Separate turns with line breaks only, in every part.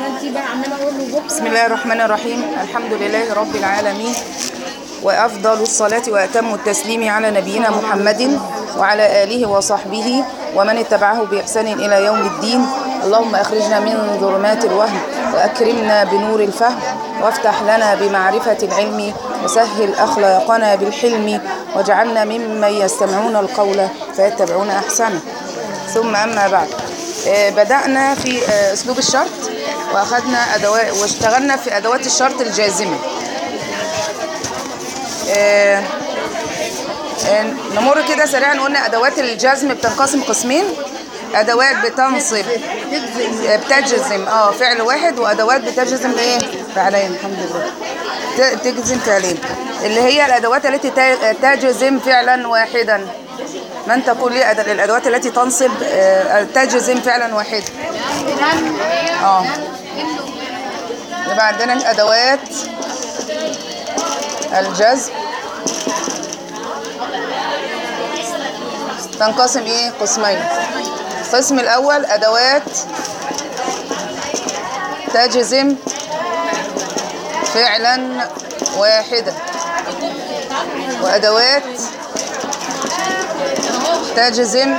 بسم الله الرحمن الرحيم الحمد لله رب العالمين وأفضل الصلاة وأتم التسليم على نبينا محمد وعلى آله وصحبه ومن اتبعه بإحسان إلى يوم الدين اللهم أخرجنا من ظلمات الوهم وأكرمنا بنور الفهم وافتح لنا بمعرفة العلم وسهل أخلاقنا بالحلم واجعلنا ممن يستمعون القول فيتبعون أحسنه ثم أما بعد آه، بدأنا في آه، أسلوب الشرط وأخذنا أدوات واشتغلنا في أدوات الشرط الجازمة آه، آه، نمر كده سريعا قلنا أدوات الجزم بتنقسم قسمين أدوات بتنصب آه، بتجزم اه فعل واحد وأدوات بتجزم ايه فعلين الحمد لله ت- تجزم فعلين اللي هي الأدوات التي ت- تجزم فعلا واحدا من تقول لي أد- الأدوات التي تنصب آه، تجزم فعلا واحدا اه يبقى عندنا أدوات الجزم تنقسم ايه قسمين القسم الاول ادوات تجزم فعلا واحدا وادوات تجزم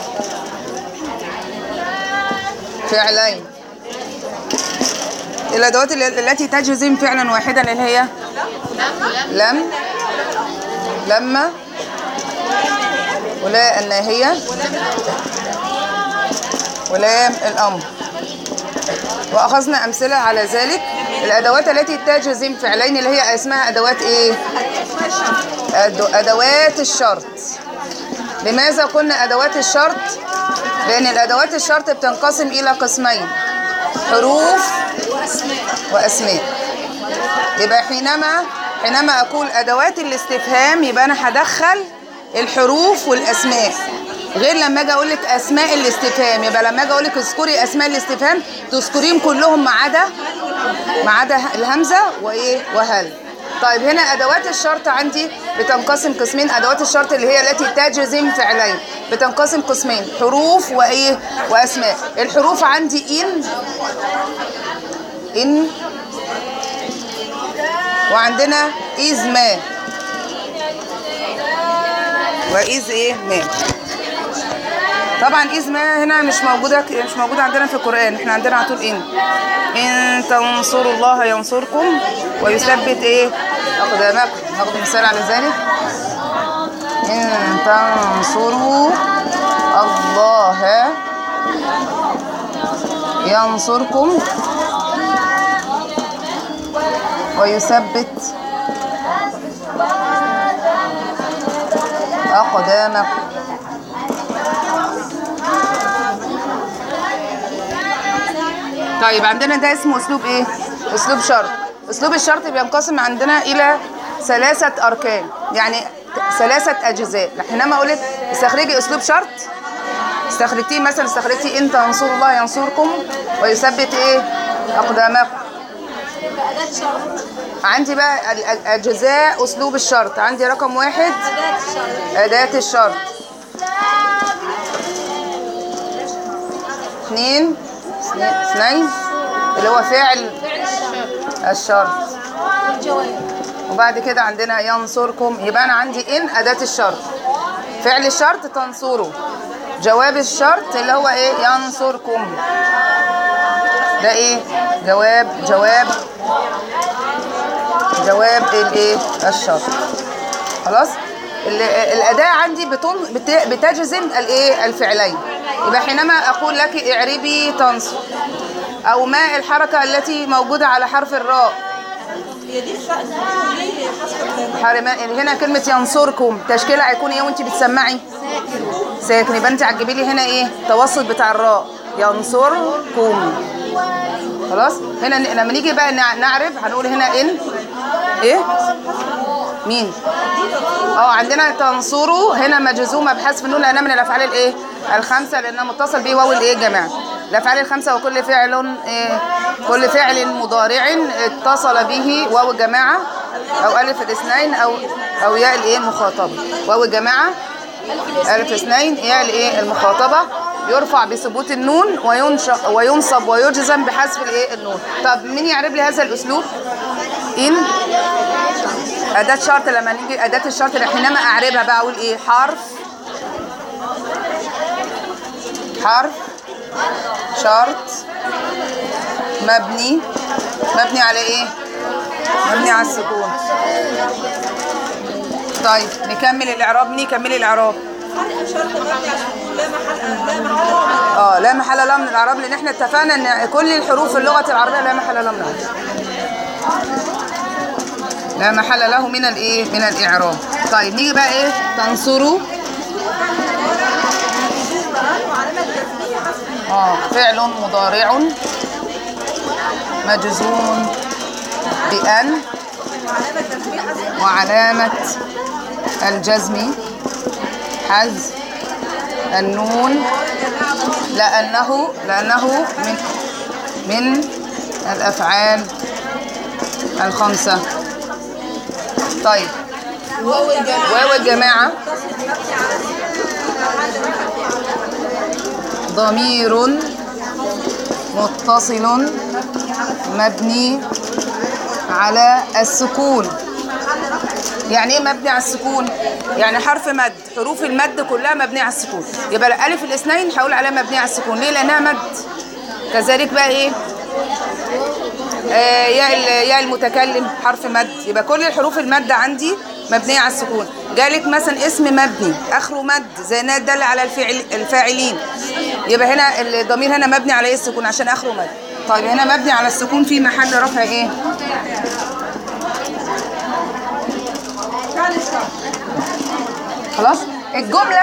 فعلين الادوات ال- التي تجزم فعلا واحدا اللي هي لم لما ولا الناهية ولام الأمر وأخذنا أمثلة على ذلك الأدوات التي تجزم فعلين اللي هي اسمها أدوات إيه؟ أدو- أدوات الشرط لماذا قلنا أدوات الشرط؟ لأن الأدوات الشرط بتنقسم إلى قسمين حروف وأسماء يبقى حينما حينما أقول أدوات الاستفهام يبقى أنا هدخل الحروف والأسماء غير لما اجي اقول لك اسماء الاستفهام يبقى لما اجي اقول لك اذكري اسماء الاستفهام تذكريهم كلهم ما عدا ما عدا الهمزه وايه وهل طيب هنا ادوات الشرط عندي بتنقسم قسمين ادوات الشرط اللي هي التي تجزم فعلين بتنقسم قسمين حروف وايه واسماء الحروف عندي ان ان وعندنا إذ ما وإذ إيه ما طبعا إذ ما هنا مش موجودة مش موجودة عندنا في القرآن احنا عندنا على طول إن إن تنصروا الله ينصركم ويثبت إيه أقدامكم ناخد مثال على ذلك إن تنصروا الله ينصركم ويثبت أقدامكم طيب عندنا ده اسمه أسلوب إيه؟ أسلوب شرط أسلوب الشرط بينقسم عندنا إلى ثلاثة أركان يعني ثلاثة أجزاء حينما أقول لك استخرجي أسلوب شرط استخرجتيه مثلا استخرجتي إن تنصروا الله ينصركم ويثبت إيه؟ أقدامكم عندي بقى ال- ال- أجزاء أسلوب الشرط عندي رقم واحد أداة الشرط اثنين اثنين اللي هو فعل الشرط وبعد كده عندنا ينصركم يبقى أنا عندي إن أداة الشرط فعل الشرط تنصروا جواب الشرط اللي هو إيه ينصركم ده إيه جواب جواب جواب الايه الشرط خلاص ال- الاداه عندي بتن بت- بتجزم الايه الفعلين يبقى حينما اقول لك اعربي تنصر او ما الحركه التي موجوده على حرف الراء حرمان هنا كلمه ينصركم تشكيلها هيكون ايه وانت بتسمعي ساكن يبقى انت هتجيبي لي هنا ايه توسط بتاع الراء ينصركم خلاص هنا ن- لما نيجي بقى نع- نعرف هنقول هنا ان ايه مين اه عندنا تنصروا هنا مجزومه بحذف النون لانها من الافعال الايه الخمسه لانها متصل به واو الايه يا جماعه الافعال الخمسه وكل فعل إيه كل فعل مضارع اتصل به واو الجماعه او الف الاثنين او او ياء الايه المخاطبه واو الجماعه الف اثنين ياء الايه المخاطبه يرفع بثبوت النون وينش- وينصب ويجزم بحذف الايه النون طب مين يعرف لي هذا الاسلوب ان اداه شرط لما نيجي اداه الشرط حينما اعربها بقى اقول ايه حرف حرف شرط مبني مبني على ايه مبني على السكون طيب نكمل الاعراب مين يكمل الاعراب
شرط مبني على السكون لا محل لا محل
اه لا محل لها من الاعراب لان احنا اتفقنا ان كل الحروف في اللغه العربيه لا محل لها من الاعراب لا محل له من الايه من الاعراب طيب نيجي بقى ايه تنصروا اه فعل مضارع مجزوم بأن وعلامة الجزم حذف النون لأنه لأنه من من الأفعال الخمسة طيب
واو الجماعة
واو الجماعة ضمير متصل مبني على السكون يعني ايه مبني على السكون يعني حرف مد حروف المد كلها مبنيه على السكون يبقى الف الاثنين هقول عليها مبنيه على السكون ليه لانها مد كذلك بقى ايه آه ياء ال- ياء المتكلم حرف مد يبقى كل الحروف المد عندي مبنيه على السكون جالك مثلا اسم مبني اخره مد زي انها تدل على الفعل الفاعلين يبقى هنا الضمير هنا مبني على ايه السكون عشان اخره مد طيب هنا مبني على السكون في محل رفع ايه خلاص الجمله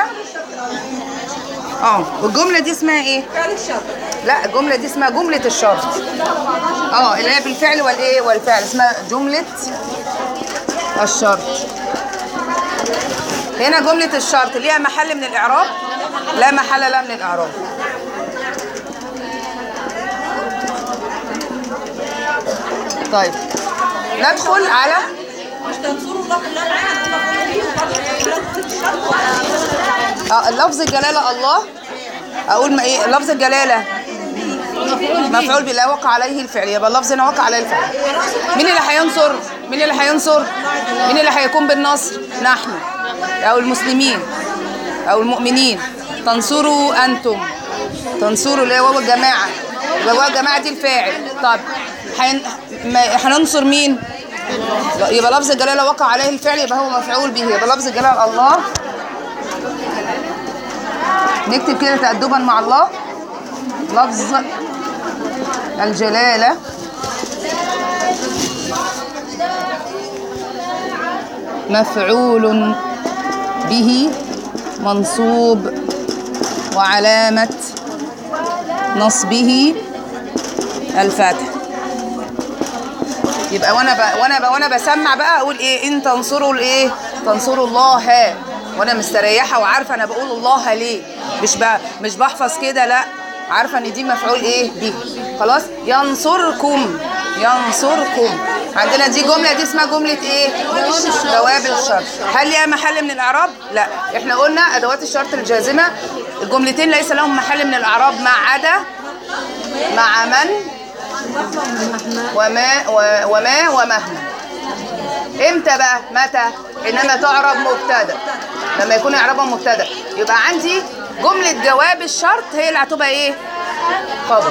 اه الجمله دي اسمها ايه
فعل الشرط
لا الجملة دي اسمها جملة الشرط اه اللي هي بالفعل والايه والفعل اسمها جملة الشرط هنا جملة الشرط ليها محل من الإعراب لا محل لها من الإعراب طيب ندخل على
مش تنصروا الله لا محل مفعول به وبعد الشرط
اه لفظ الجلالة الله أقول ما إيه لفظ الجلالة مفعول به لا وقع عليه الفعل يبقى اللفظ هنا وقع عليه الفعل مين اللي هينصر مين اللي هينصر مين اللي هيقوم بالنصر نحن او المسلمين او المؤمنين تنصروا انتم تنصروا اللي هو الجماعه يبقى هو الجماعه دي الفاعل طب هن... ما- هننصر مين لا، يبقى لفظ الجلاله وقع عليه الفعل يبقى هو مفعول به يبقى لفظ الجلاله الله نكتب كده تأدبا مع الله لفظ الجلالة مفعول به منصوب وعلامة نصبه الفتح يبقى وانا ب... وانا ب... وانا بسمع بقى اقول ايه ان تنصروا الايه تنصروا الله وانا مستريحه وعارفه انا بقول الله ليه مش ب... مش بحفظ كده لا عارفه ان دي مفعول ايه به خلاص ينصركم ينصركم عندنا دي جمله دي اسمها جمله ايه جواب الشرط هل ليها محل من الاعراب لا احنا قلنا ادوات الشرط الجازمه الجملتين ليس لهم محل من الاعراب ما عدا مع من وما و- وما ومهما امتى بقى متى انما تعرب مبتدا لما يكون اعرابها مبتدا يبقى عندي جمله جواب الشرط هي اللي هتبقى ايه خبر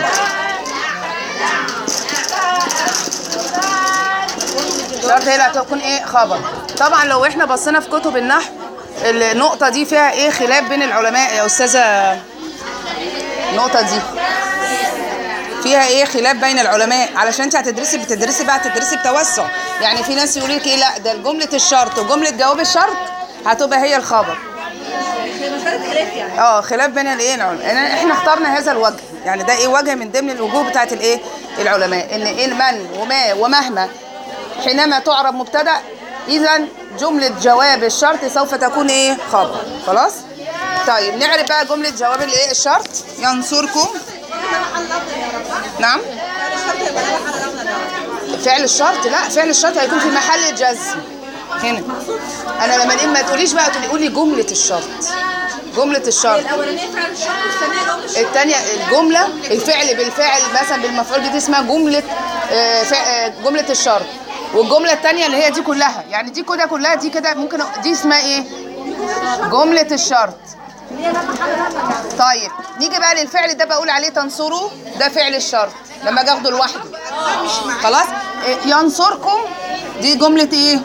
شرط هي اللي هتكون ايه خبر طبعا لو احنا بصينا في كتب النحو النقطه دي فيها ايه خلاف بين العلماء يا استاذه النقطه دي فيها ايه خلاف بين العلماء علشان انت هتدرسي بتدرسي بقى تدرسي بتوسع يعني في ناس يقول لك ايه لا ده جمله الشرط وجمله جواب الشرط هتبقى هي الخبر
مسألة خلاف يعني
اه خلاف بين الايه العلماء يعني احنا اخترنا هذا الوجه يعني ده ايه وجه من ضمن الوجوه بتاعت الايه العلماء ان ايه من وما ومهما حينما تعرب مبتدا اذا جمله جواب الشرط سوف تكون ايه خبر خلاص طيب نعرف بقى جمله جواب الايه الشرط ينصركم نعم
فعل الشرط يبقى لا محل له من الإعراب.
فعل الشرط لا فعل الشرط هيكون في محل الجزم هنا انا لما نقول ما تقوليش بقى تقولي قولي جمله الشرط جملة الشرط
الاولانيه فعل الشرط والثانيه جواب الشرط
الثانية الجملة الفعل بالفعل مثلا بالمفعول دي اسمها جملة آه، فع- آه، جملة الشرط والجملة الثانية اللي هي دي كلها يعني دي كده كلها دي كده ممكن أ- دي اسمها ايه؟ جملة الشرط طيب نيجي بقى للفعل ده بقول عليه تنصروا ده فعل الشرط لما اجي اخده لوحده خلاص إيه، ينصركم دي جملة ايه؟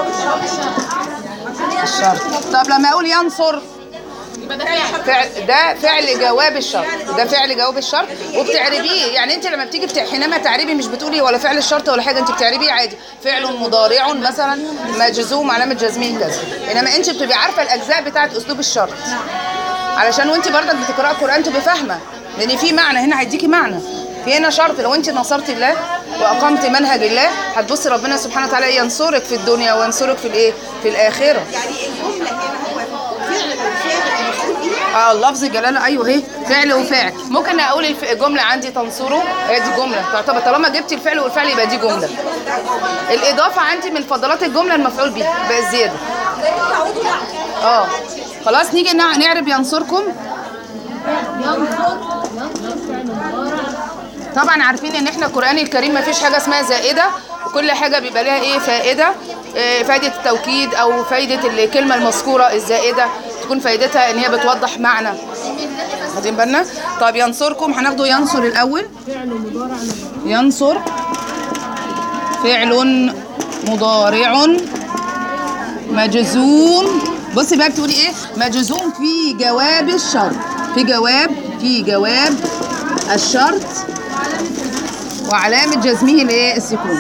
الشرط طب لما اقول ينصر فعل ده فعل جواب الشرط ده فعل جواب الشرط وبتعربيه يعني انت لما بتيجي بت... حينما تعربي مش بتقولي ولا فعل الشرط ولا حاجه انت بتعربيه عادي فعل مضارع مثلا مجزوم علامه جزمه كذا انما انت بتبقي عارفه الاجزاء بتاعه اسلوب الشرط علشان وانت برضك بتقراي القران تبقي فاهمه لان في معنى هنا هيديكي معنى في هنا شرط لو انت نصرت الله واقمت منهج الله هتبصي ربنا سبحانه وتعالى ينصرك في الدنيا وينصرك في الايه في الاخره
يعني الجمله هنا هو فعل فعل مفعول به
اه لفظ جلاله ايوه اهي فعل وفاعل ممكن اقول الف- الجمله عندي تنصره هي دي جمله تعتبر طالما جبت الفعل والفعل يبقى دي جمله الاضافه عندي من فضلات الجمله المفعول به بقى الزياده
تعودوا يعني
اه خلاص نيجي نع- نعرب ينصركم طبعا عارفين ان احنا القران الكريم ما فيش حاجه اسمها زائده وكل حاجه بيبقى لها ايه فائده إيه فائده التوكيد او فائده الكلمه المذكوره الزائده تكون فائدتها ان هي بتوضح معنى واخدين بالنا طب ينصركم هناخده ينصر الاول ينصر فعل مضارع مجزوم بصي بقى بتقولي ايه مجزوم في جواب الشرط في جواب في جواب الشرط وعلامة جزمه الايه السكون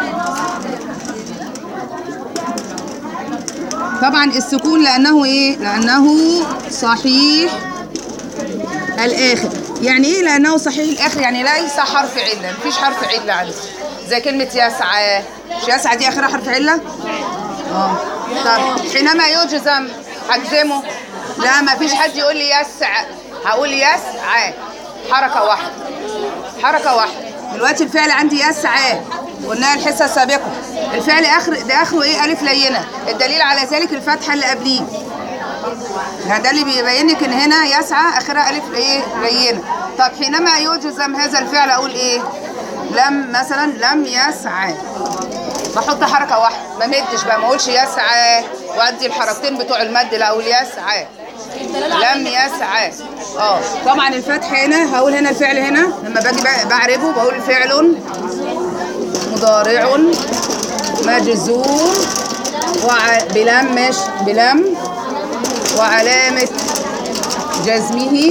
طبعا السكون لأنه ايه لأنه صحيح الآخر يعني ايه لأنه صحيح الآخر يعني ليس حرف علة مفيش حرف علة عندي زي كلمة يسعى مش يسعى دي آخرها حرف علة اه طب حينما يجزم هجزمه لا ما فيش حد يقول لي يسعى هقول يسعى حركة واحدة حركة واحدة دلوقتي الفعل عندي يسعى قلناها الحصة السابقة الفعل آخر ده آخره إيه ألف لينة الدليل على ذلك الفتحة اللي قبليه يعني ده اللي بيبين لك ان هنا يسعى اخرها الف ايه لينه طب حينما يجزم هذا الفعل اقول ايه لم مثلا لم يسعى بحط حركه واحده ما مدش بقى ما اقولش يسعى وادي الحركتين بتوع المد لا اقول يسعى لم يسعى اه طبعا الفتح هنا هقول هنا الفعل هنا لما باجي بع- بعربه بقول فعل مضارع مجزوم وع... بلم مش بلم وعلامة جزمه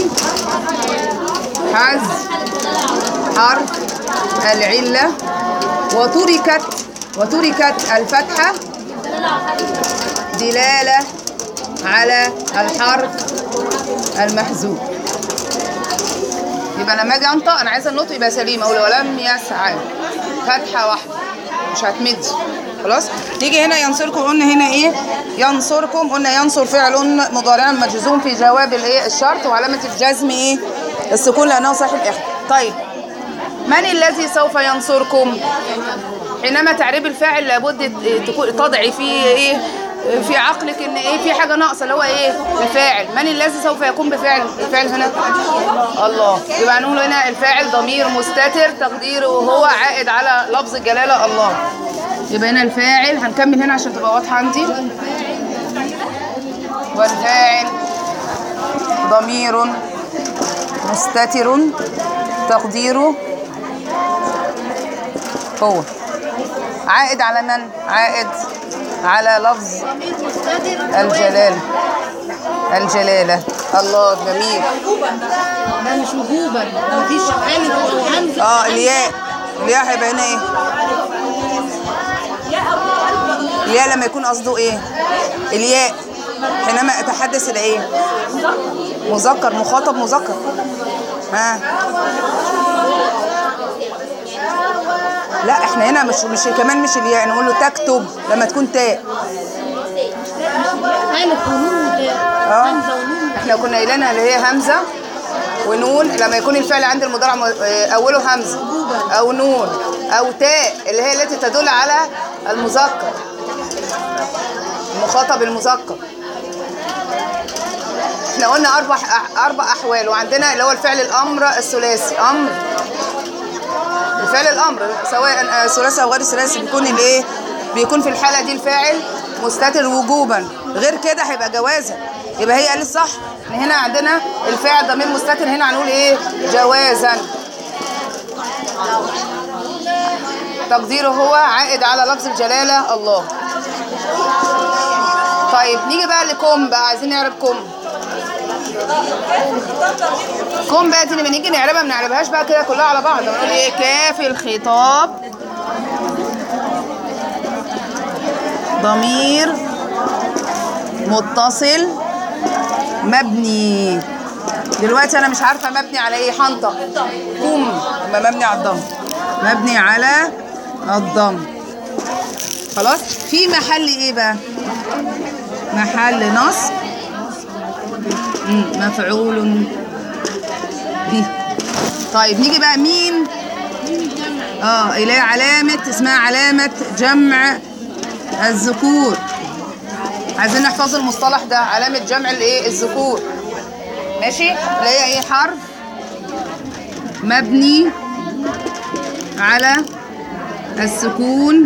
حذف حرف العلة وتركت وتركت الفتحة دلالة على الحرف المحذوف يبقى لما اجي انطق انا عايزه النطق يبقى سليم اقول ولم يسعى فتحه واحده مش هتمد خلاص نيجي هنا ينصركم قلنا هنا ايه ينصركم قلنا ينصر فعل مضارع مجزوم في جواب الايه الشرط وعلامه الجزم ايه السكون لانه صاحب اخر طيب من الذي سوف ينصركم حينما تعريب الفاعل لابد تكون تضعي فيه ايه في عقلك ان ايه في حاجه ناقصه اللي هو ايه الفاعل من الذي سوف يقوم بفعل الفعل هنا الله يبقى نقول هنا الفاعل ضمير مستتر تقديره هو عائد على لفظ الجلاله الله يبقى هنا الفاعل هنكمل هنا عشان تبقى واضحه عندي والفاعل ضمير مستتر تقديره هو عائد على من عائد على لفظ الجلال الجلالة الله جميل
ده مش وجوبا مفيش الف او همزه
اه الياء الياء هيبقى هنا ايه الياء لما يكون قصده ايه الياء حينما اتحدث الى ايه مذكر مخاطب مذكر ها لا احنا هنا مش مش كمان مش الياء نقول له تكتب لما تكون تاء
الف ونون
اه
همزه ونون
احنا كنا قايلينها اللي هي همزه ونون لما يكون الفعل عند المضارع م- آه، اوله همزه او نون او تاء اللي هي التي تدل على المذكر المخاطب المذكر احنا قلنا اربع اربع احوال وعندنا اللي هو الفعل الامر الثلاثي امر الفعل الامر سواء آه، ثلاثي او غير ثلاثي بيكون الايه بيكون في الحاله دي الفاعل مستتر وجوبا غير كده هيبقى جوازا يبقى هي قالت صح إن هنا عندنا الفاعل ضمير مستتر هنا هنقول ايه جوازا تقديره هو عائد على لفظ الجلاله الله طيب نيجي بقى لكم بقى عايزين نعرب كم كم بقى دي لما نيجي نعربها ما نعربهاش بقى كده كلها على بعض بنقول ايه كاف الخطاب ضمير متصل مبني دلوقتي انا مش عارفه مبني على ايه حنطه قوم يبقى مبني على الضم مبني على الضم خلاص في محل ايه بقى محل نصب مم، مفعول به طيب نيجي بقى مين اه اللي هي علامة اسمها علامة جمع الذكور عايزين نحفظ المصطلح ده علامة جمع الايه الذكور ماشي اللي هي ايه حرف مبني على السكون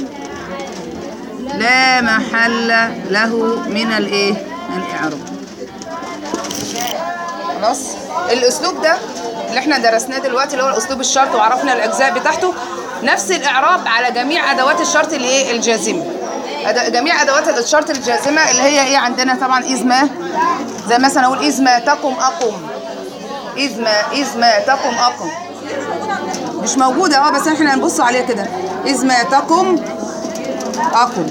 لا محل له من الايه من الاعراب خلاص الاسلوب ده اللي احنا درسناه دلوقتي اللي هو الاسلوب الشرط وعرفنا الاجزاء بتاعته نفس الاعراب على جميع ادوات الشرط الايه الجازمه أد- جميع ادوات الشرط الجازمه اللي هي ايه عندنا طبعا اذ ما زي مثلا اقول اذ ما تقم اقم اذ ما اذ ما تقم اقم مش موجوده اه بس احنا هنبص عليها كده اذ ما تقم اقم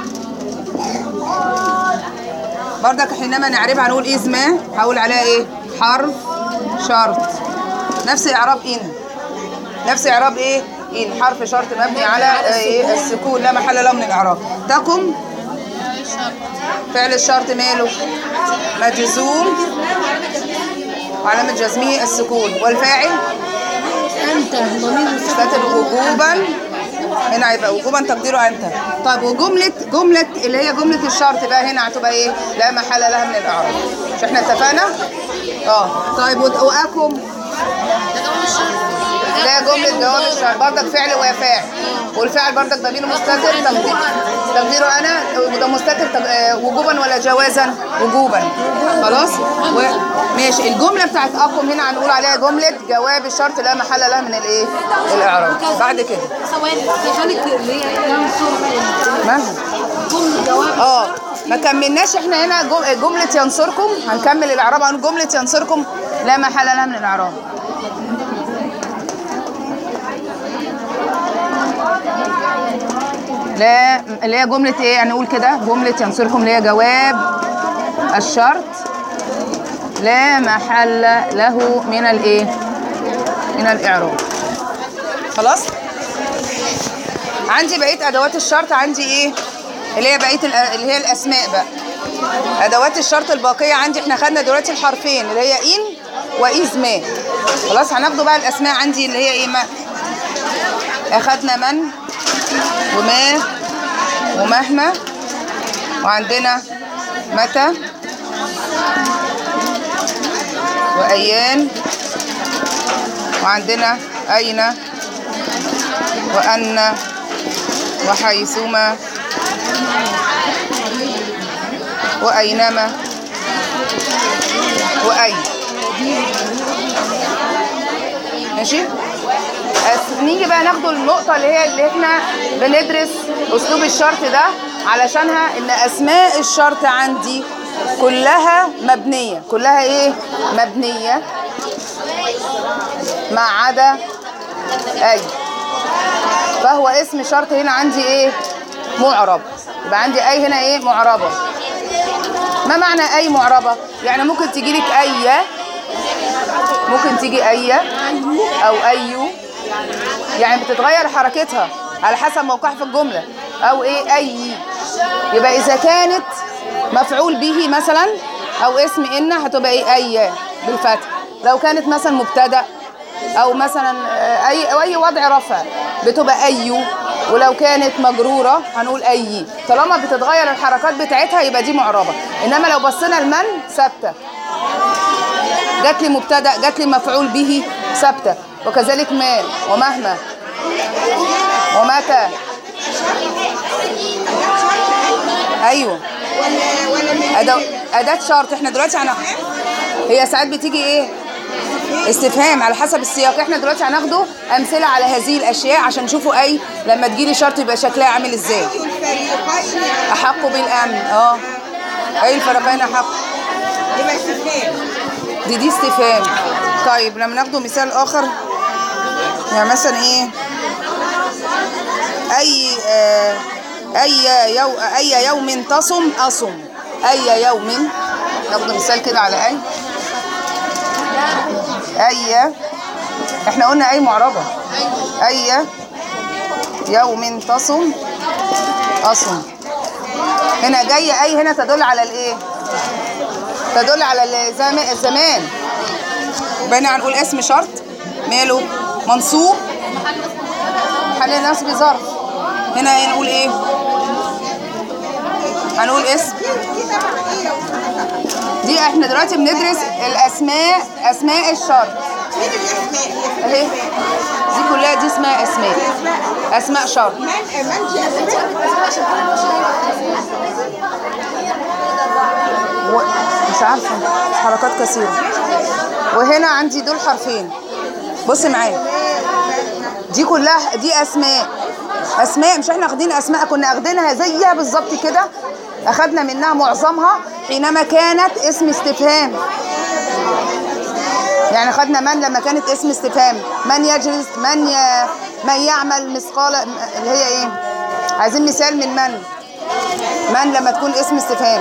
بردك حينما نعربها هنقول إذ ما هقول عليها إيه؟ حرف شرط نفس إعراب إن نفس إعراب إيه؟ إن حرف شرط مبني على آه، إيه؟ السكون لا محل له من الإعراب تقم فعل الشرط ماله مجزوم وعلامة جزمه السكون والفاعل
انت ضمير
مستتر وجوبا هنا هيبقى وجوبا تقديره انت طيب وجمله جمله اللي هي جمله الشرط بقى هنا هتبقى ايه لا محل لها من الاعراب مش احنا اتفقنا اه طيب وت- واكم لا جمله جواب الشرط برضك فعل وفاعل والفاعل برضك ضمير مستتر تقدير تقديره انا وده مستتر تق- آه، وجوبا ولا جوازا وجوبا خلاص و... ماشي الجمله بتاعت اقم هنا هنقول عليها جمله جواب الشرط لا محل لها من الايه الاعراب بعد كده
ثواني في حالة اللي هي ينصر
مالها
جملة جواب
اه ما كملناش احنا هنا جم- جمله ينصركم هنكمل الاعراب عن جمله ينصركم لا محل لها من الاعراب لا اللي هي جمله ايه هنقول كده جمله ينصركم اللي هي جواب الشرط لا محل له من الايه من الاعراب خلاص عندي بقيه ادوات الشرط عندي ايه اللي هي بقيه الأ- اللي هي الاسماء بقى ادوات الشرط الباقيه عندي احنا خدنا دلوقتي الحرفين اللي هي ان واذ ما خلاص هناخده بقى الاسماء عندي اللي هي ايه ما اخدنا من وما ومهما وعندنا متى وايان وعندنا اين وأن وحيثما وأينما وأي ماشي أس- نيجي بقى ناخد النقطة اللي هي اللي احنا بندرس أسلوب الشرط ده علشانها إن أسماء الشرط عندي كلها مبنية كلها إيه؟ مبنية ما عدا أي فهو اسم شرط هنا عندي ايه معرب يبقى عندي اي هنا ايه معربه ما معنى اي معربه يعني ممكن تيجي لك اي ممكن تيجي اي او ايو يعني بتتغير حركتها على حسب موقعها في الجمله او ايه اي يبقى اذا كانت مفعول به مثلا او اسم ان هتبقى ايه اي بالفتح لو كانت مثلا مبتدا او مثلا آه، اي أو اي وضع رفع بتبقى ايو ولو كانت مجروره هنقول اي طالما بتتغير الحركات بتاعتها يبقى دي معربه انما لو بصينا لمن ثابته جات لي مبتدا جات لي مفعول به ثابته وكذلك ما ومهما ومتى ايوه أدو... اداه شرط احنا دلوقتي هن... هي ساعات بتيجي ايه استفهام على حسب السياق احنا دلوقتي هناخده امثله على هذه الاشياء عشان نشوفوا اي لما تجيلي شرط يبقى شكلها عامل ازاي
الفريقين
احق بالامن اه اي الفريقين احق
يبقى استفهام
دي دي استفهام طيب لما ناخده مثال اخر يعني مثلا ايه اي آه اي يو اي يوم تصم اصم اي يوم ناخد مثال كده على اي اي احنا قلنا اي معربه اي يوم تصم اصم هنا جايه اي هنا تدل على الايه تدل على الزم- الزمان بقينا هنقول اسم شرط ماله منصوب محل نصب ظرف هنا نقول ايه هنقول اسم دي احنا دلوقتي بندرس الاسماء اسماء الشرط
مين الاسماء
اهي دي كلها دي اسمها اسماء اسماء شرط
من من دي اسماء
و... مش عارفه حركات كثيره وهنا عندي دول حرفين بص معايا دي كلها دي اسماء اسماء مش احنا واخدين اسماء كنا اخدينها زيها بالظبط كده اخدنا منها معظمها حينما كانت اسم استفهام يعني خدنا من لما كانت اسم استفهام من يجلس من ي... من يعمل مثقال اللي هي ايه عايزين مثال من من من لما تكون اسم استفهام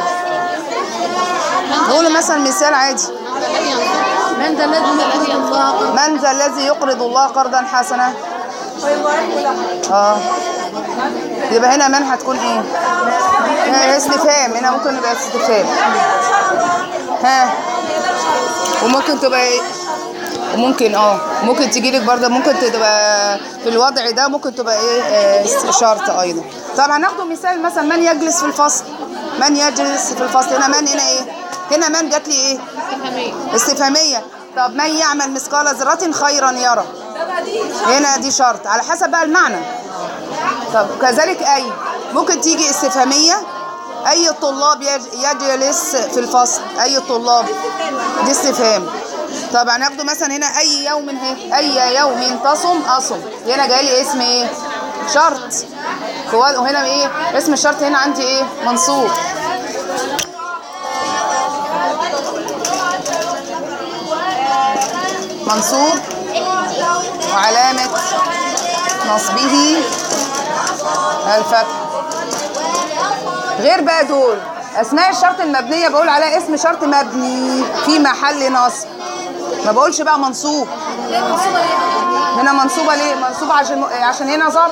نقول مثلا مثال عادي
من ذا الذي الذي ينفع
من ذا الذي يقرض الله قرضا حسنا
فيضاعف له
اه يبقى هنا من هتكون ايه هي استفهام هنا ممكن يبقى استفهام ها وممكن تبقى ايه وممكن اه ممكن تيجي لك برضه ممكن تبقى في الوضع ده ممكن تبقى ايه آه شرط ايضا طب هناخده مثال مثلا من يجلس في الفصل من يجلس في الفصل هنا من هنا ايه هنا من جات لي ايه استفهاميه طب من يعمل مثقال ذره خيرا يرى هنا دي شرط على حسب بقى المعنى طب كذلك اي ممكن تيجي استفهاميه اي الطلاب يج- يجلس في الفصل اي الطلاب دي استفهام طب هناخده مثلا هنا اي يوم هي اي يوم تصم اصم هنا جاي لي اسم ايه شرط في وضع- وهنا ايه اسم الشرط هنا عندي ايه منصوب منصوب وعلامة نصبه الفتح غير بقى دول اسماء الشرط المبنية بقول عليها اسم شرط مبني في محل نصب ما بقولش بقى منصوب هنا منصوبة ليه منصوبة عشان عشان هنا ظرف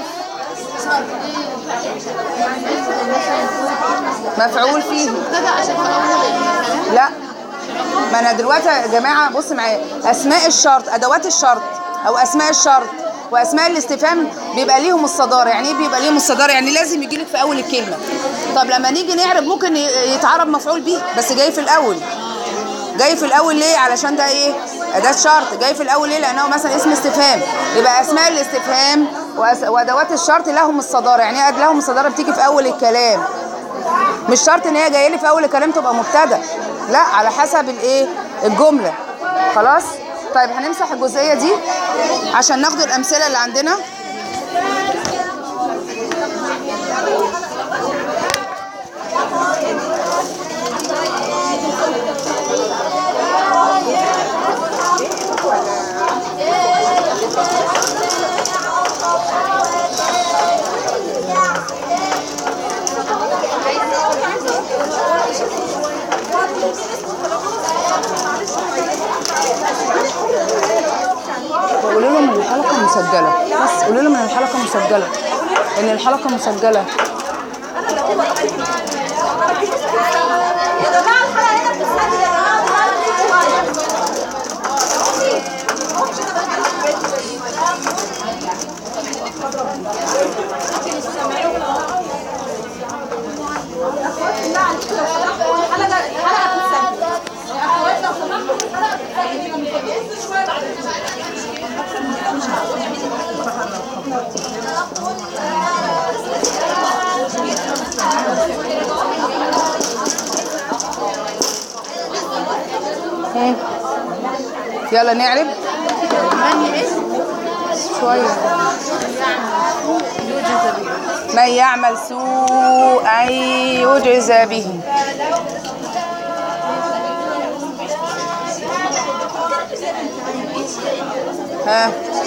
مفعول فيه
ابتدى عشان في الاول
لا ما انا دلوقتي يا جماعه بص معايا اسماء الشرط ادوات الشرط او اسماء الشرط واسماء الاستفهام بيبقى ليهم الصداره يعني ايه بيبقى ليهم الصداره يعني لازم يجي لك في اول الكلمه طب لما نيجي نعرب ممكن ي- يتعرب مفعول به بس جاي في الاول جاي في الاول ليه علشان ده ايه اداه شرط جاي في الاول ليه لانه مثلا اسم استفهام يبقى اسماء الاستفهام وأس- وادوات الشرط لهم الصداره يعني ايه لهم الصداره بتيجي في اول الكلام مش شرط ان هي جايه لي في اول الكلام تبقى مبتدا لا على حسب الايه الجمله خلاص طيب هنمسح الجزئيه دي عشان ناخد الامثله اللي عندنا قولوا لهم ان الحلقه مسجله بس قولوا لهم ان الحلقه مسجله ان الحلقه مسجله
يا جماعه الحلقه هنا بتسجل يا جماعه الحلقه الحلقه بتسجل يا اخوات لو سمحتوا الحلقه بتسجل
يلا نعرب
من ايه؟
شوية
يوجد به
من يعمل سوءا يجزى به ها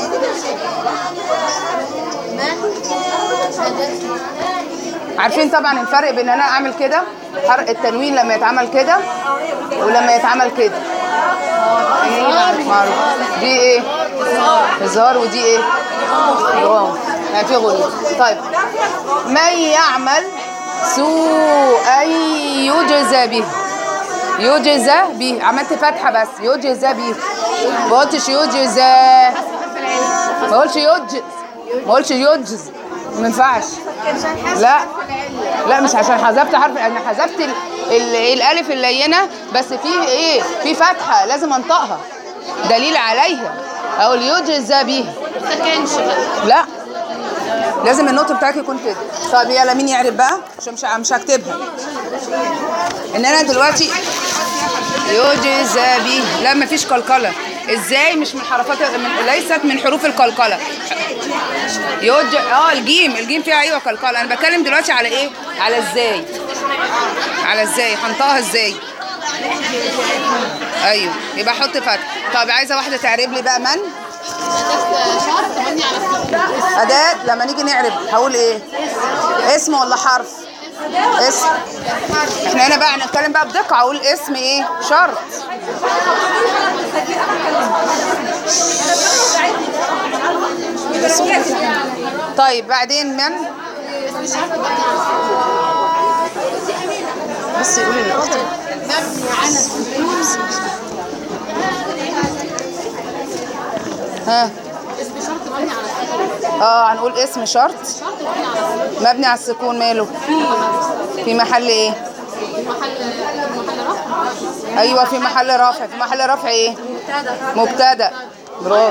عارفين طبعا الفرق بين ان انا اعمل كده حرق التنوين لما يتعمل كده ولما يتعمل كده معروف دي ايه هزار ودي ايه غرام يعني في غرور طيب من يعمل سوءا يجزى به يجزى به عملت فتحه بس يجزى به ما قلتش يجزى ما قلتش يجز ما قلتش يجز ما ينفعش لا لا مش عشان حذفت حرف انا حذفت ال- ال- الالف اللينه بس في ايه في فتحه لازم انطقها دليل عليها اقول يجزى به
سكنش بقى
لا لازم النقطه بتاعك يكون كده طب يلا مين يعرف بقى عشان مش مش هكتبها ان انا دلوقتي يجزى به لا مفيش قلقله ازاي مش من حركات من ليست من حروف القلقله يوج اه الجيم الجيم فيها ايوه قلقله انا بتكلم دلوقتي على ايه على ازاي على ازاي هنطقها ازاي ايوه يبقى احط فتح طب عايزه واحده تعرب لي بقى من
شهر مبني على السكون
أداة لما نيجي نعرب هقول إيه؟ اسم ولا حرف؟ اسم احنا هنا بقى هنتكلم بقى بدقة أقول اسم إيه؟ شرط طيب بعدين من؟ بس يقولي النقطة
مبني على السكون
ها
اسم شرط مبني على السكون
اه هنقول اسم شرط
شرط مبني على السكون
مبني على السكون ماله؟ في محل ايه؟
في محل في محل رفع
ايوه في محل رفع في محل رفع ايه مبتدا برافو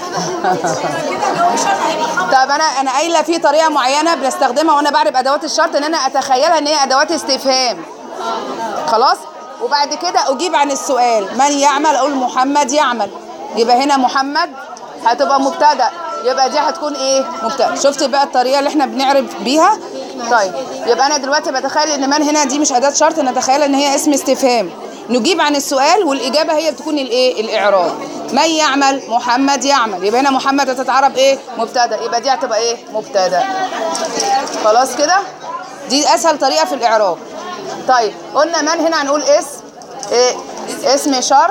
طب انا انا قايله في طريقه معينه بنستخدمها وانا بعرف ادوات الشرط ان انا اتخيلها ان هي ادوات استفهام خلاص وبعد كده اجيب عن السؤال من يعمل اقول محمد يعمل يبقى هنا محمد هتبقى مبتدا يبقى دي هتكون ايه مبتدا شفت بقى الطريقه اللي احنا بنعرف بيها طيب يبقى انا دلوقتي بتخيل ان من هنا دي مش اداه شرط انا اتخيل ان هي اسم استفهام نجيب عن السؤال والاجابه هي بتكون الايه الاعراب من يعمل محمد يعمل يبقى هنا محمد هتتعرب ايه مبتدا يبقى دي هتبقى ايه مبتدا خلاص كده دي اسهل طريقه في الاعراب طيب قلنا من هنا هنقول اسم إيه اسم شرط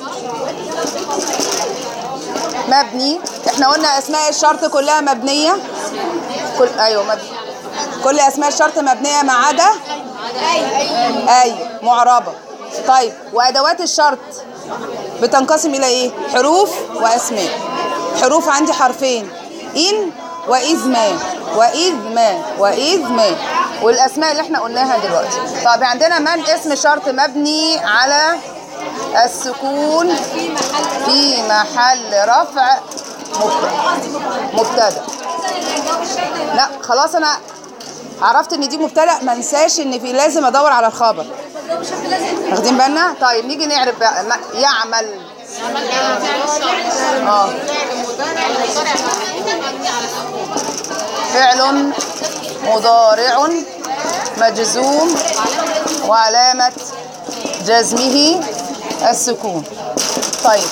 مبني احنا قلنا اسماء الشرط كلها مبنيه كل ايوه مبني كل اسماء الشرط مبنيه ما عدا اي معربه طيب وادوات الشرط بتنقسم الى ايه حروف واسماء حروف عندي حرفين ان واذ ما واذ ما واذ ما والاسماء اللي احنا قلناها دلوقتي طب عندنا من اسم شرط مبني على السكون في محل رفع مبتدا مبتدا لا خلاص انا عرفت ان دي مبتدا ما انساش ان في لازم ادور على الخبر واخدين بالنا طيب نيجي نعرف بقى ما- يعمل
عمل على فعل الشرط
اه
مضارع مبني على السكون
فعل مضارع مجزوم وعلامة جزمه السكون طيب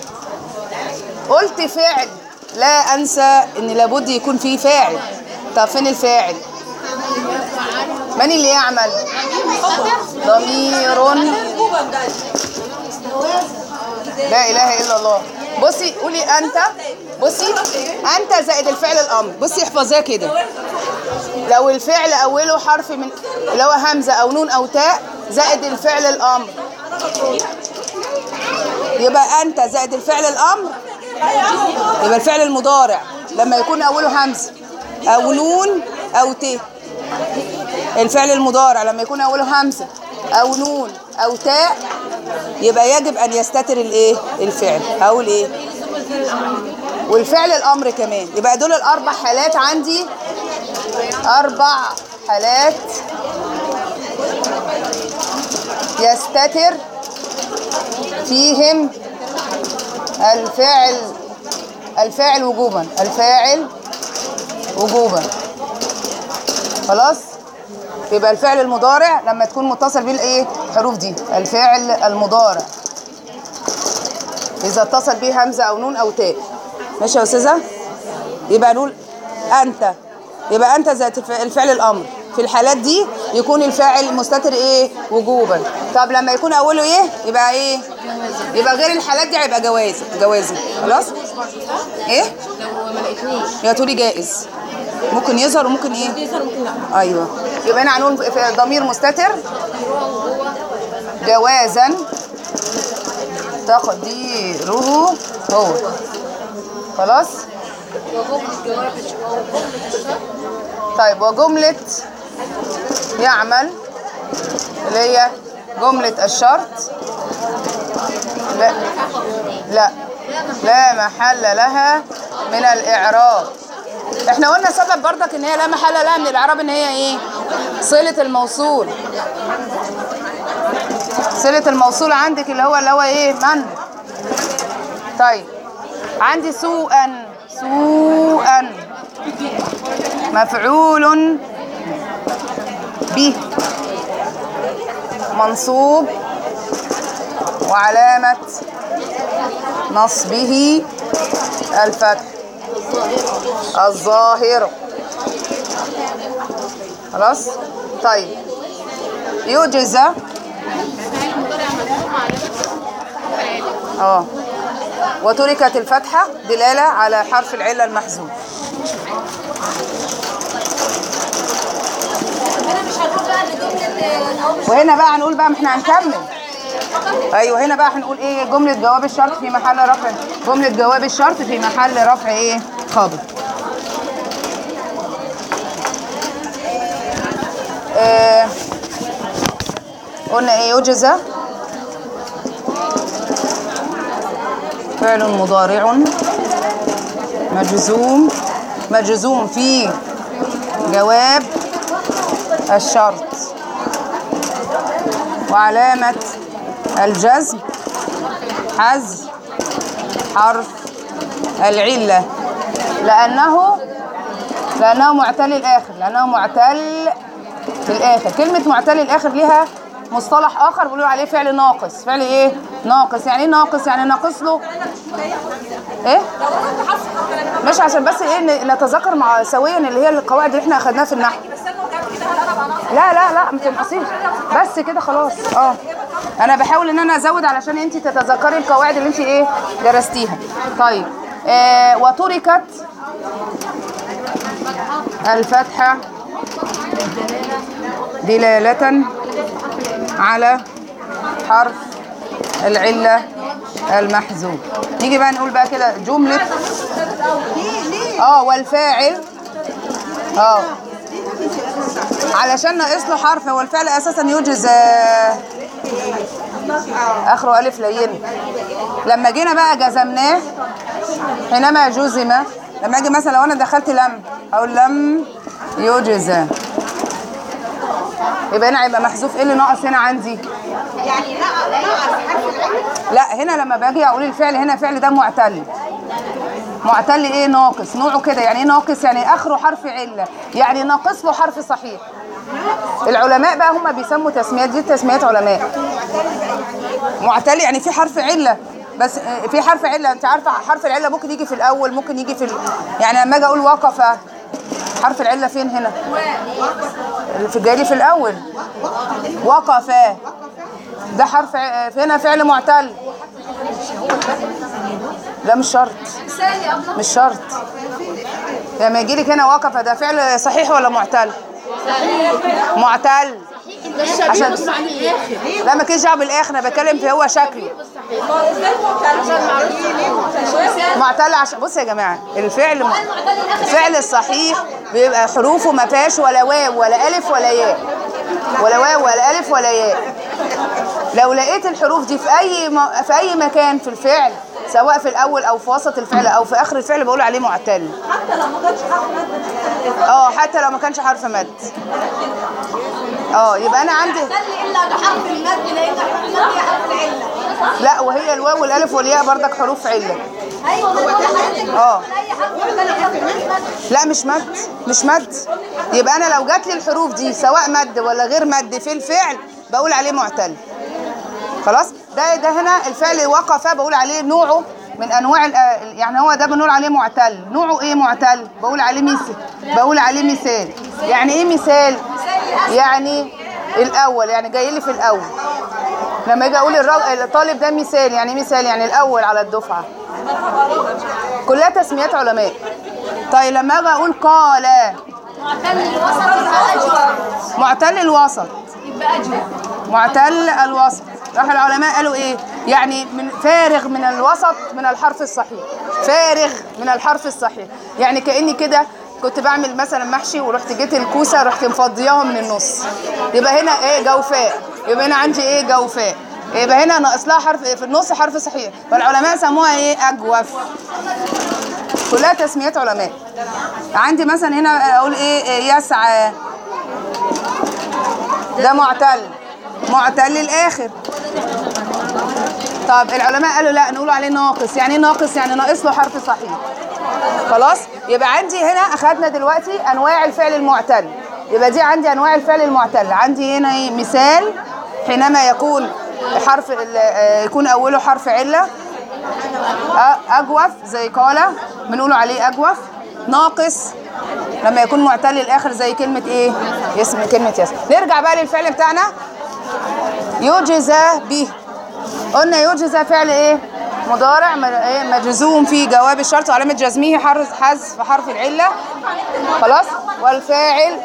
قلت فعل لا أنسى إن لابد يكون فيه فاعل طب فين الفاعل من اللي يعمل ضمير لا اله الا الله بصي قولي انت بصي انت زائد الفعل الامر بصي احفظيها كده لو الفعل اوله حرف من اللي هو همزه او نون او تاء زائد الفعل الامر يبقى انت زائد الفعل الامر يبقى الفعل المضارع لما يكون اوله همزه او نون او ت الفعل المضارع لما يكون اوله همزه او نون او تاء يبقى يجب ان يستتر الايه الفعل او الايه والفعل الامر كمان يبقى دول الاربع حالات عندي اربع حالات يستتر فيهم الفاعل الفاعل وجوبا الفاعل وجوبا خلاص يبقى الفعل المضارع لما تكون متصل بيه الايه الحروف دي الفاعل المضارع اذا اتصل بيه همزه او نون او تاء ماشي يا استاذه يبقى نقول انت يبقى انت ذات الف- الفعل الامر في الحالات دي يكون الفاعل مستتر ايه وجوبا طب لما يكون اوله ايه يبقى ايه يبقى غير الحالات دي هيبقى جواز جوازي خلاص ايه
لو ما لقيتنيش
يا تقولي جائز ممكن يظهر وممكن ايه
يظهر ممكن لا
ايوه يبقى انا هنقول في ضمير مستتر جوازا تقديره هو خلاص طيب وجملة يعمل اللي هي جملة الشرط لا لا لا محل لها من الإعراب احنا قلنا سبب برضك ان هي لا محل لها من الإعراب ان هي ايه صلة الموصول صلة الموصول عندك اللي هو اللي هو ايه من طيب عندي سوءا سوءا مفعول به منصوب وعلامة نصبه الفتح الظاهر خلاص طيب يجزى
فاعل مضارع مرفوع علامة
اه وتركت الفتحة دلالة على حرف العلة المحذوف
هنا مش هنقول بقى ان جمله او مش
وهنا بقى هنقول بقى ما احنا هنكمل ايوه هنا بقى هنقول ايه جملة جواب الشرط في محل رفع جملة جواب الشرط في محل رفع ايه خافض آه قلنا ايه يجزى فعل مضارع مجزوم مجزوم في جواب الشرط وعلامة الجزم حذف حرف العلة لأنه لأنه معتل الآخر لأنه معتل في الآخر كلمة معتل الآخر ليها مصطلح آخر بيقولوا عليه فعل ناقص فعل إيه؟ ناقص يعني إيه ناقص؟ يعني ناقص له إيه؟ مش عشان بس إيه ن- نتذكر مع سويا اللي هي القواعد اللي إحنا أخدناها في النحو لا لا لا ما تنقصيش بس كده خلاص اه انا بحاول ان انا ازود علشان انت تتذكري القواعد اللي انت ايه درستيها طيب آه وتركت الفتحه دلاله على حرف العله المحذوف نيجي بقى نقول بقى كده جمله اه والفاعل اه علشان ناقص له حرف هو الفعل اساسا يوجز آه، اخره الف لين لما جينا بقى جزمناه حينما جزم لما اجي مثلا لو انا دخلت لم اقول لم يجزى يبقى هنا هيبقى محذوف ايه اللي ناقص هنا عندي
يعني لا لا حرف العلة
لا هنا لما باجي اقول الفعل هنا الفعل ده معتل معتل ايه ناقص نوعه كده يعني ايه ناقص يعني اخره حرف عله يعني ناقص له حرف صحيح العلماء بقى هم بيسموا تسميات دي تسميات علماء معتل يعني في حرف عله بس آه، في حرف عله انت عارفه حرف العله ممكن يجي في الاول ممكن يجي في ال... يعني لما اجي اقول وقف حرف العله فين هنا في جاي لي في الاول وقف ده حرف ع- هنا فعل معتل لا مش شرط مش شرط لما يجي لك هنا وقف ده فعل صحيح ولا معتل معتل عشان لا ما كانش دعوه بالاخر انا بتكلم في هو شكله معتل عشان بص يا جماعه الفعل م... الفعل الصحيح بيبقى حروفه ما فيهاش ولا واو ولا الف ولا ياء ولا واو ولا الف ولا ياء لو لقيت الحروف دي في اي م... في اي مكان في الفعل سواء في الاول او في وسط الفعل او في اخر الفعل بقول عليه معتل
حتى لو ما كانش حرف مد
اه حتى لو ما كانش حرف مد اه يبقى انا عندي
الا بحرف المد لان حرف المد هي حرف العله
لا وهي الواو والالف والياء بردك حروف عله
ايوه ما بقول لحضرتك
اه
اي حرف
لا مش مد مش مد يبقى انا لو جات لي الحروف دي سواء مد ولا غير مد في الفعل بقول عليه معتل خلاص ده ده هنا الفعل وقف بقول عليه نوعه من انواع ال- يعني هو ده بنقول عليه معتل نوعه ايه معتل بقول عليه مثال بقول عليه مثال يعني ايه مثال يعني الاول يعني جاي لي في الاول لما اجي اقول الراجل الطالب ده مثال يعني إيه مثال يعني الاول على الدفعه كلها تسميات علماء طيب لما اجي اقول قال
معتل الوسط يبقى اجود
معتل الوسط
يبقى اجود
معتل الوسط راح العلماء قالوا ايه يعني من فارغ من الوسط من الحرف الصحيح فارغ من الحرف الصحيح يعني كاني كده كنت بعمل مثلا محشي ورحت جيت الكوسه رحت مفضياها من النص يبقى هنا ايه جوفاء يبقى هنا عندي ايه جوفاء يبقى هنا ناقص لها حرف في النص حرف صحيح فالعلماء سموها ايه اجوف كلها تسميات علماء عندي مثلا هنا اقول ايه إيه يسعى ده معتل معتل الاخر طب العلماء قالوا لا نقول عليه ناقص يعني ايه ناقص يعني ناقص له حرف صحيح خلاص يبقى عندي هنا اخذنا دلوقتي انواع الفعل المعتل يبقى دي عندي انواع الفعل المعتل عندي هنا ايه مثال حينما يكون حرف ال- آه، يكون اوله حرف عله أ- اجوف زي قال بنقولوا عليه اجوف ناقص لما يكون معتل الاخر زي كلمه ايه اسم كلمه يسر نرجع بقى للفعل بتاعنا يجزى به قلنا يجزى فعل ايه مضارع م- إيه؟ مجزوم في جواب الشرط وعلامه جزمه حرف حذف حرف العله خلاص والفاعل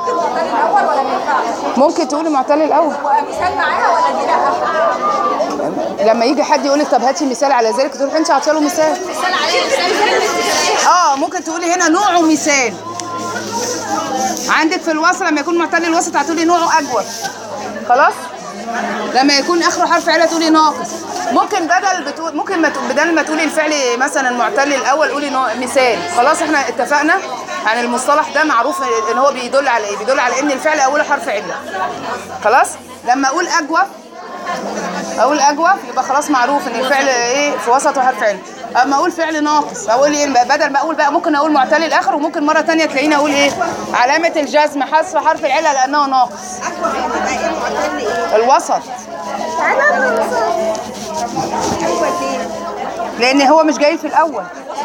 ممكن تقولي معتل الاول
مثال معاها ولا دي لا
لما يجي حد يقول لك طب هاتي مثال على ذلك تقول انت عاطيه له مثال
مثال عليه مثال
اه ممكن تقولي هنا نوعه مثال عندك في الوصل لما يكون معتل الوسط هتقولي نوعه اجوف خلاص لما يكون اخره حرف عله تقولي ناقص ممكن بدل بتقول ممكن ما تقول- بدل ما تقولي الفعل مثلا معتل الاول قولي نوع- مثال خلاص احنا اتفقنا عن المصطلح ده معروف ان هو بيدل على ايه بيدل على ان الفعل اوله حرف عله خلاص لما اقول اجوف اقول اجوف يبقى خلاص معروف ان الفعل ايه في وسطه حرف عله اما اقول فعل ناقص اقول ايه بقى بدل ما اقول بقى ممكن اقول معتل الاخر وممكن مره تانية تلاقيني اقول ايه علامه الجزم حذف حرف العله لانه ناقص الوسط لان هو مش جاي في الاول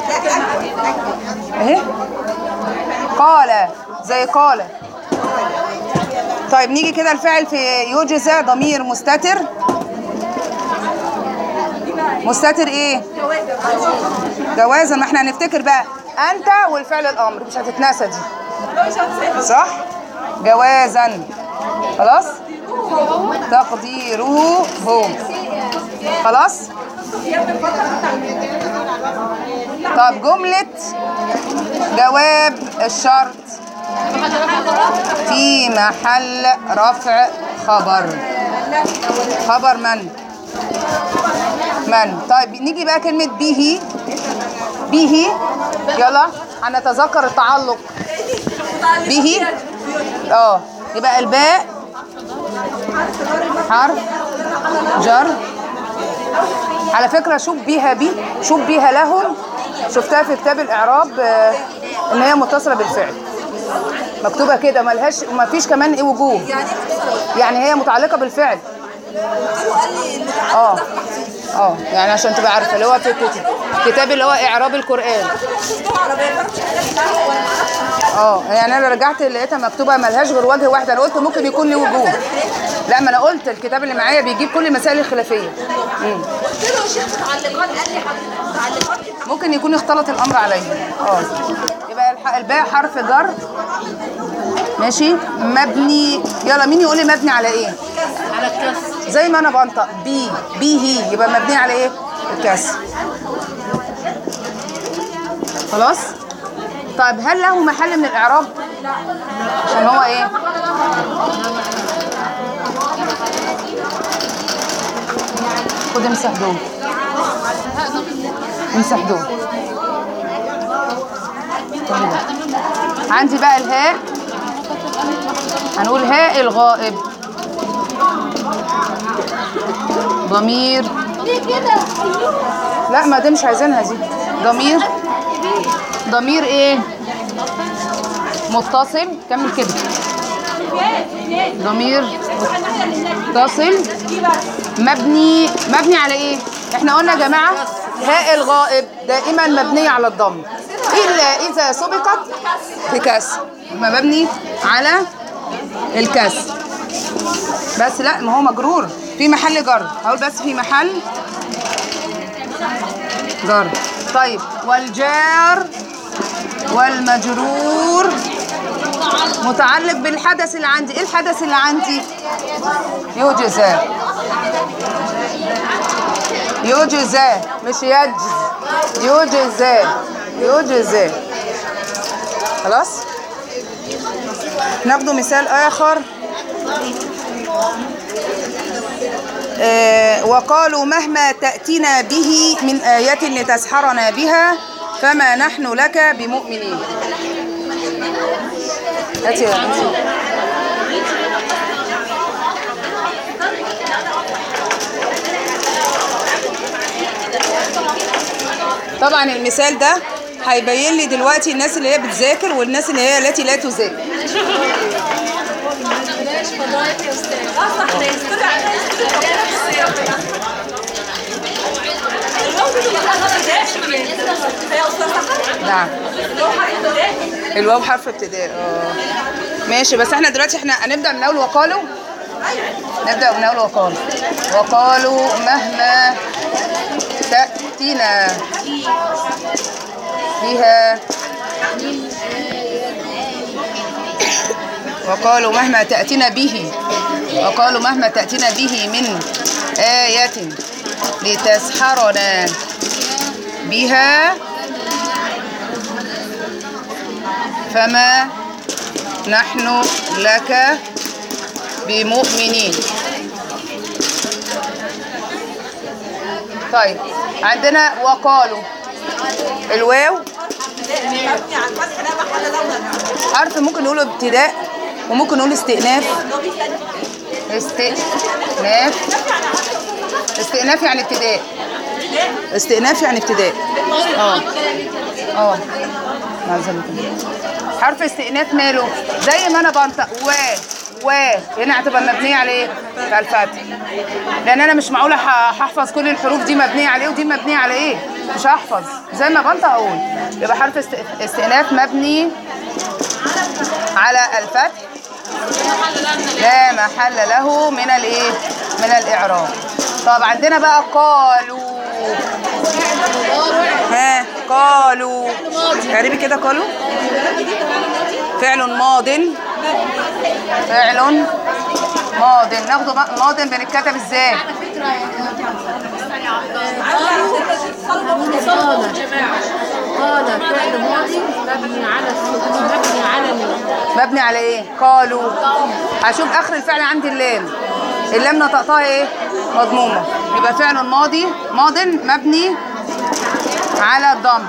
اهي قال زي قال طيب نيجي كده الفعل في يجزى ضمير مستتر مستتر ايه جوازا ما احنا هنفتكر بقى انت والفعل الامر مش هتتنسى دي صح جوازا خلاص تقديره هو خلاص طب جملة جواب الشرط في محل رفع خبر خبر من من طيب نيجي بقى كلمة به به يلا هنتذكر التعلق به اه يبقى الباء حرف جر على فكرة شبه بي شبه لهم شفتها في كتاب الإعراب آه، إن هي متصلة بالفعل مكتوبة كده ملهاش وما فيش كمان إيه وجوه يعني هي متعلقة بالفعل اه اه يعني عشان تبقى عارفة اللي هو في الكتاب كتاب اللي هو إعراب القرآن اه يعني انا رجعت لقيتها مكتوبه ملهاش غير وجه واحد انا قلت ممكن يكون ليه وجوه لا ما انا قلت الكتاب اللي معايا بيجيب كل المسائل الخلافيه مم.
قلت له شيخ متعلقات قال لي حضرتك متعلقات
ممكن يكون اختلط الامر عليه اه يبقى الح- الباء حرف جر ماشي مبني يلا مين يقول لي مبني على ايه
على الكسر
زي ما انا بنطق بي بي هي يبقى مبني على ايه الكسر خلاص طيب هل له محل من الاعراب عشان هو ايه خد امسح دول امسح دول خد ده. عندي بقى الهاء هنقول هاء الغائب ضمير
ليه كده؟
لا ما دي مش عايزينها دي ضمير ضمير ايه متصل كمل كده ضمير متصل مبني مبني على ايه احنا قلنا يا جماعه هاء الغائب دائما مبنيه على الضم الا اذا سبقت بكسر يبقى مبني على الكسر بس لا ما هو مجرور في محل جر هقول بس في محل جر طيب والجار والمجرور متعلق بالحدث اللي عندي ايه الحدث اللي عندي يجزى يجزى مش يجز يجزى يجزى خلاص ناخد مثال اخر آه، وقالوا مهما تأتينا به من آية لتسحرنا بها فما نحن لك بمؤمنين هاتي يا بنتي. طبعا المثال ده هيبين لي دلوقتي الناس اللي هي بتذاكر والناس اللي هي التي لا تذاكر نعم الواو حرف ابتداء اه ماشي بس احنا دلوقتي احنا هنبدا من اول وقالوا نبدا من اول وقالوا وقالوا مهما تاتينا بها وقالوا مهما تأتينا به وقالوا مهما تأتينا به من آية لتسحرنا بها فما نحن لك بمؤمنين طيب عندنا وقالوا الواو
مبني على الفتح لا محل له من الإعراب.
حرف ممكن نقوله ابتداء وممكن نقول استئناف استئناف استئناف يعني ابتداء استئناف يعني ابتداء اه اه معذرة. حرف استئناف ماله زي ما انا بنطق و و هنا هتبقى مبنيه على ايه؟ على الفتح لان انا مش معقوله ح- هحفظ كل الحروف دي مبنيه على ايه ودي مبنيه على ايه مش هحفظ زي ما بنطق اقول يبقى حرف است- استئناف مبني على الفتح لا محل له من الايه من الاعراب طب عندنا بقى قالوا ها قالوا اعربي كده قالوا فعل ماض فعل ماض ناخده بقى ماض بنتكتب ازاي
قال قال فعل ماضي مبني على السكون مبني على ال-
مبني على ايه قالوا هشوف اخر الفعل عندي اللام اللام نطقتها ايه مضمومه يبقى فعل ماضي ماض مبني على الضم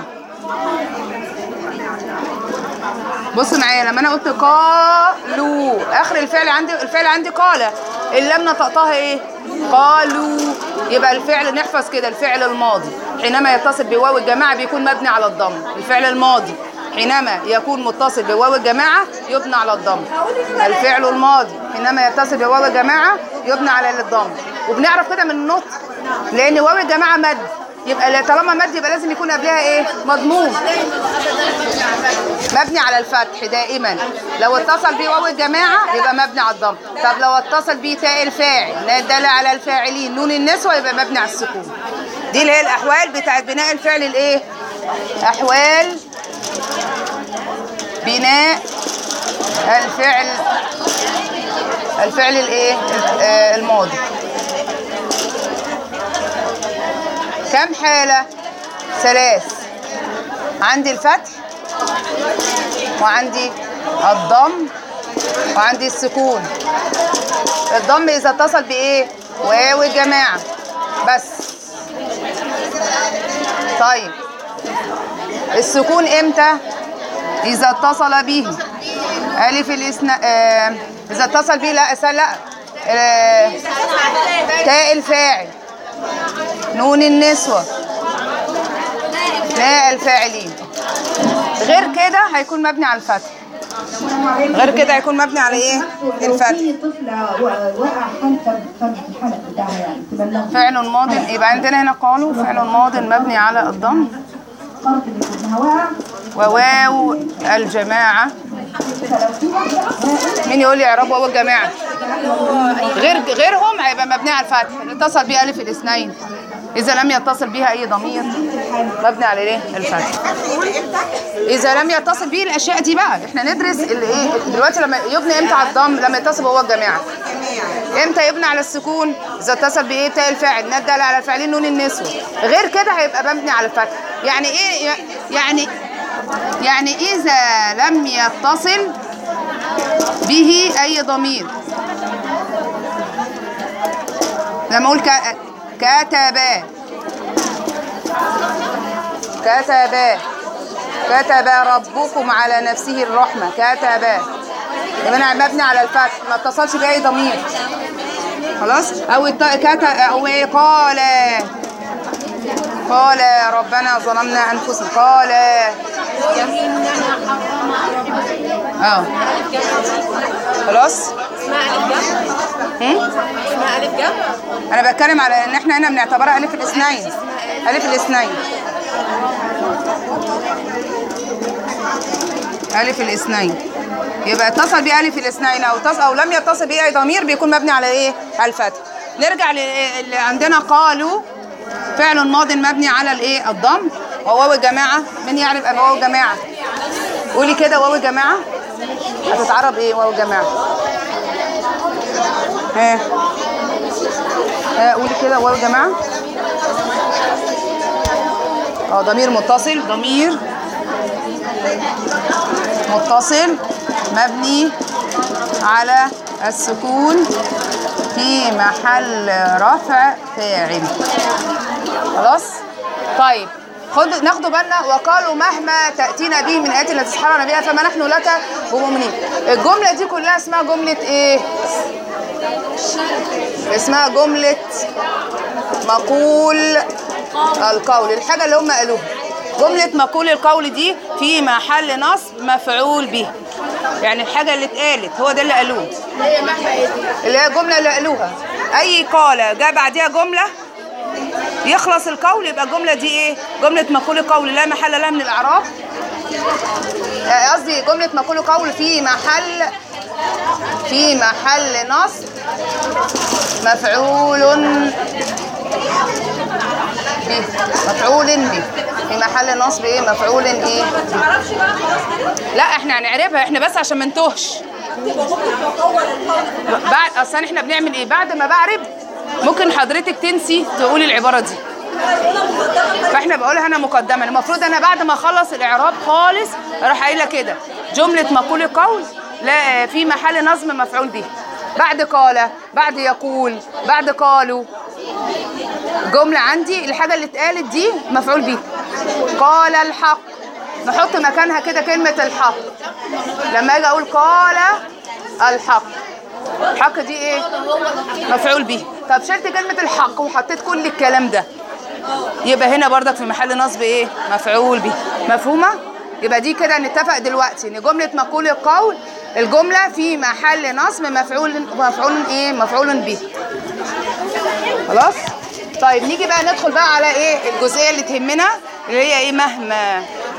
بص معايا لما انا قلت قالوا اخر الفعل عندي الفعل عندي قال اللام نطقتها ايه قالوا يبقى الفعل نحفظ كده الفعل الماضي حينما يتصل بواو الجماعه بيكون مبني على الضم الفعل الماضي حينما يكون متصل بواو الجماعه يبنى على الضم الفعل الماضي حينما يتصل بواو الجماعه يبنى على الضم وبنعرف كده من النطق لان واو الجماعه مد يبقى طالما مد يبقى لازم يكون قبلها ايه مضموم مبني على الفتح دائما لو اتصل بيه واو الجماعه يبقى مبني على الضم طب لو اتصل بيه تاء الفاعل دل على الفاعلين نون النسوه يبقى مبني على السكون دي اللي هي الاحوال بتاعت بناء الفعل الايه احوال بناء الفعل الفعل الايه آه، الماضي كم حاله ثلاث عندي الفتح وعندي الضم وعندي السكون الضم اذا اتصل بايه واو الجماعه بس طيب السكون امتى اذا اتصل به الف الاثناء آه اذا اتصل به لا أسأل لا آه تاء الفاعل نون النسوة لا الفاعلين غير كده هيكون مبني على الفتح غير كده هيكون مبني على ايه الفتح
في طفلة و- وقع حنفة في الحلق بتاعها يعني تبلغ
فعل ماض يبقى عندنا هنا قالوا فعل ماض مبني على الضم
فرق اللي ابنها وقع
وواو الجماعة مين يقول لي اعراب واو الجماعة غير غيرهم هيبقى مبني على الفتح اتصل بيه ألف الاثنين إذا لم يتصل بها أي ضمير مبني على ايه الفتح إذا لم يتصل به الأشياء دي بقى احنا ندرس اللي ايه دلوقتي لما يبني امتى على الضم لما يتصل بهو الجماعة امتى يبني على السكون اذا اتصل بايه تاء الفاعل ندل على الفاعلين نون النسوة غير كده هيبقى مبني على الفتح يعني ايه يعني يعني اذا لم يتصل به اي ضمير لما اقول ك- كتب كتب كتب ربكم على نفسه الرحمة كتب يبقى انا مبني على الفتح ما اتصلش باي ضمير خلاص او الط- كت او إيه؟ قال قال ربنا ظلمنا انفسنا قال
إنما حرم ربي
اه خلاص
اسمها ألف جمع
هم؟
اسمها ألف جمع
انا بتكلم على ان احنا هنا بنعتبرها الف الاثنين الف الاثنين الف الاثنين يبقى اتصل بألف الاثنين او اتصل او لم يتصل به اي ضمير بيكون مبني على ايه على الفتح نرجع اللي عندنا قالوا فعل ماض مبني على الايه الضم وواو الجماعه من يعرف ان واو الجماعه قولي كده واو الجماعه هتتعرب ايه واو الجماعه ها ها قولي كده واو الجماعه اه ضمير متصل ضمير متصل مبني على السكون في محل رفع فاعل خلاص طيب خد ناخدوا بالنا وقالوا مهما تأتينا به من آيات التي تسحرنا بها فما نحن لك بمؤمنين الجملة دي كلها اسمها جملة ايه اسمها جملة مقول القول الحاجة اللي هم قالوها جملة مقول القول دي في محل نصب مفعول به يعني الحاجة اللي اتقالت هو ده اللي قالوه اللي هي الجملة اللي قالوها أي قالة جاء بعديها جملة يخلص القول يبقى الجملة دي ايه؟ جملة مقول القول لا محل لها من الإعراب آه، قصدي جملة مقول القول في محل في محل نصب مفعول به مفعول به في محل نصب ايه مفعول ايه
ما تعرفش بقى خلاص كده
لا احنا هنعربها احنا بس عشان ما نتوهش
تبقى ممكن تطور القول
بعد اصلا احنا بنعمل ايه بعد ما بعرب ممكن حضرتك تنسي تقولي العباره دي فاحنا بقولها انا مقدما المفروض انا بعد ما اخلص الاعراب خالص اروح قايله كده جمله مقول القول لا في محل نصب مفعول به بعد قال بعد يقول بعد قالوا جمله عندي الحاجه اللي اتقالت دي مفعول به قال الحق نحط مكانها كده كلمه الحق لما اجي اقول قال الحق الحق دي ايه مفعول به طب شلت كلمه الحق وحطيت كل الكلام ده يبقى هنا برضك في محل نصب ايه مفعول به مفهومه يبقى دي كده نتفق دلوقتي ان جمله مقول القول الجمله في محل نصب مفعول مفعول ايه مفعول به خلاص طيب نيجي بقى ندخل بقى على ايه الجزئيه اللي تهمنا اللي هي ايه مهما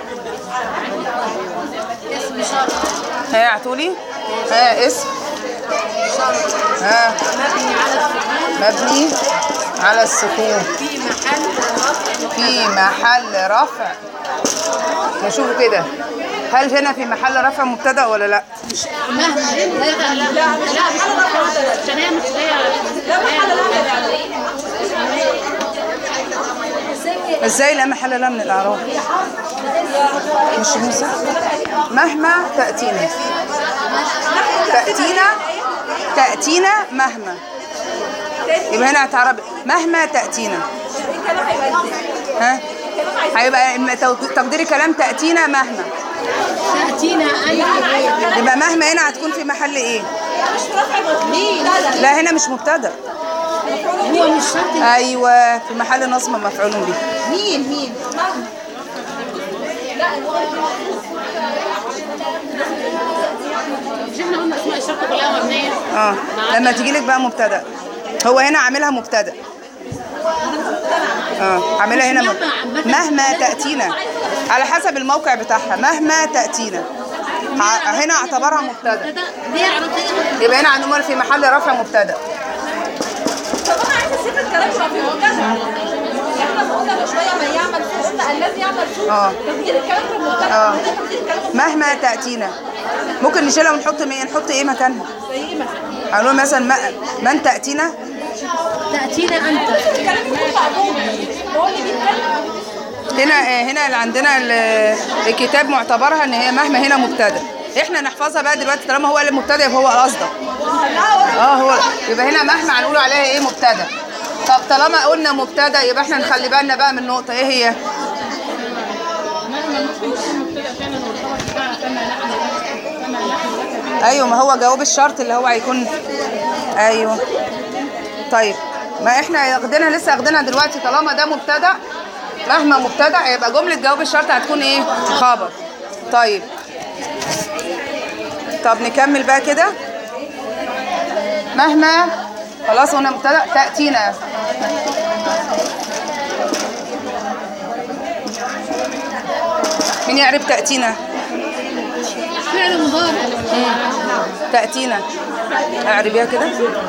ها اعتولي ها اسم ها مبني على السكون
في محل رفع
في محل رفع نشوف كده هل هنا في محل رفع مبتدا ولا لا
مهما لا لا لا لا عشان هي مش هي
ازاي لا محل لها من الاعراب مش موسى مهما تاتينا تاتينا تاتينا مهما يبقى هنا هتعرب مهما تاتينا
الكلام هيبقى ازاي؟
ها هيبقى إن تو- تقدير كلام تاتينا مهما
تأتينا أي غير
يبقى مهما هنا هتكون في محل ايه
مش رفع مبني لا لا
لا هنا مش مبتدا
هو مش شرط
ايوه في محل نصب مفعول به
مين مين
مش احنا قلنا اسماء الشرط كلها مبنيه
اه لما تيجي لك بقى مبتدا هو هنا عاملها مبتدا اه عاملها هنا مب... مهما تاتينا على حسب الموقع بتاعها مهما تاتينا ع- هنا اعتبرها مبتدا
كده دي عربيه
يبقى هنا عندنا في محل رفع مبتدا
طب انا عايزه اسيب الكلام شويه في المبتدا احنا قلنا من شويه من يعمل سوء قلنا الذي يعمل سوء
اه.
تغيير الكلام في المبتدا
اه.
قلنا تغيير الكلام في
مهما تاتينا ممكن نشيلها ونحط مين نحط ايه مكانها
زي ايه مثلا
هنقول مثلا ما- من تاتينا
تاتينا انت
الكلام يكون معلوم هو اللي بيتكلم
هنا آه، هنا اللي عندنا ال- الكتاب معتبرها ان هي مهما هنا مبتدا احنا نحفظها بقى دلوقتي طالما هو قال مبتدا يبقى هو قصدك اه هو يبقى هنا مهما هنقول عليها ايه مبتدا طب طالما قلنا مبتدا يبقى احنا نخلي بالنا بقى من نقطه ايه هي ايوه ما هو جواب الشرط اللي هو هيكون ايوه طيب ما احنا واخدينها لسه واخدينها دلوقتي طالما ده مبتدا مهما مبتدا يبقى جمله جواب الشرط هتكون ايه خبر طيب طب نكمل بقى كده مهما خلاص قلنا مبتدا تاتينا مين يعرف تاتينا
فعل مضارع
تاتينا اعربيها كده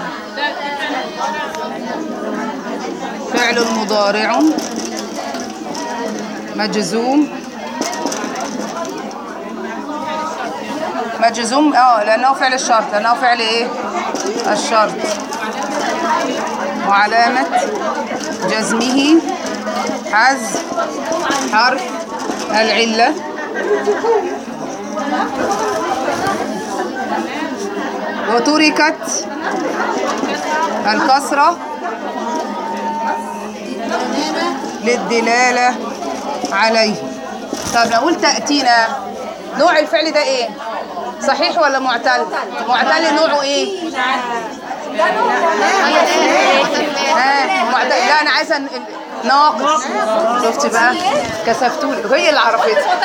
فعل مضارع مجزوم مجزوم اه لانه فعل الشرط لانه فعل ايه الشرط وعلامة جزمه حذف حرف العلة وتركت الكسرة للدلالة عليه طب نقول تأتينا نوع الفعل ده ايه صحيح ولا معتل معتل نوعه ايه ها معتل لا انا عايزه ن- ناقص شفتي بقى كسفتولي هي اللي عرفتها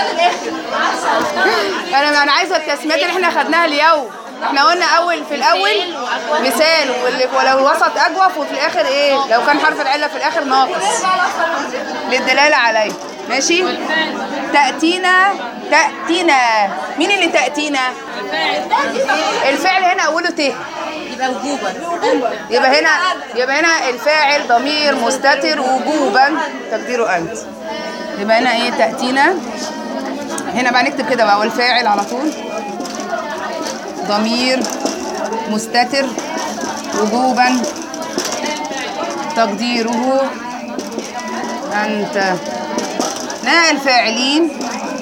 انا انا عايزه التسميات اللي احنا خدناها اليوم احنا قلنا اول في الاول مثال واللي ولو الوسط اجوف وفي الاخر ايه لو كان حرف العله في الاخر ناقص للدلاله عليه ماشي تاتينا تاتينا مين اللي تاتينا الفعل هنا اوله ت
يبقى وجوبا
يبقى هنا يبقى هنا الفاعل ضمير مستتر وجوبا تقديره انت يبقى هنا ايه تاتينا هنا بقى نكتب كده بقى والفاعل على طول ضمير مستتر وجوبا تقديره انت لا الفاعلين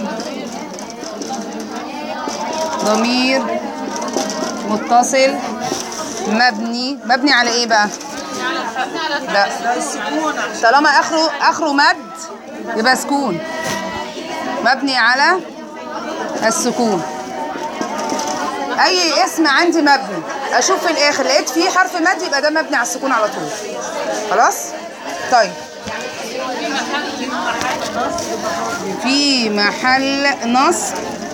ضمير متصل مبني مبني على ايه بقى لا طالما اخره اخره مد يبقى سكون مبني على السكون اي اسم عندي مبني اشوف في الاخر لقيت فيه حرف مد يبقى ده مبني على السكون على طول خلاص طيب في محل نصب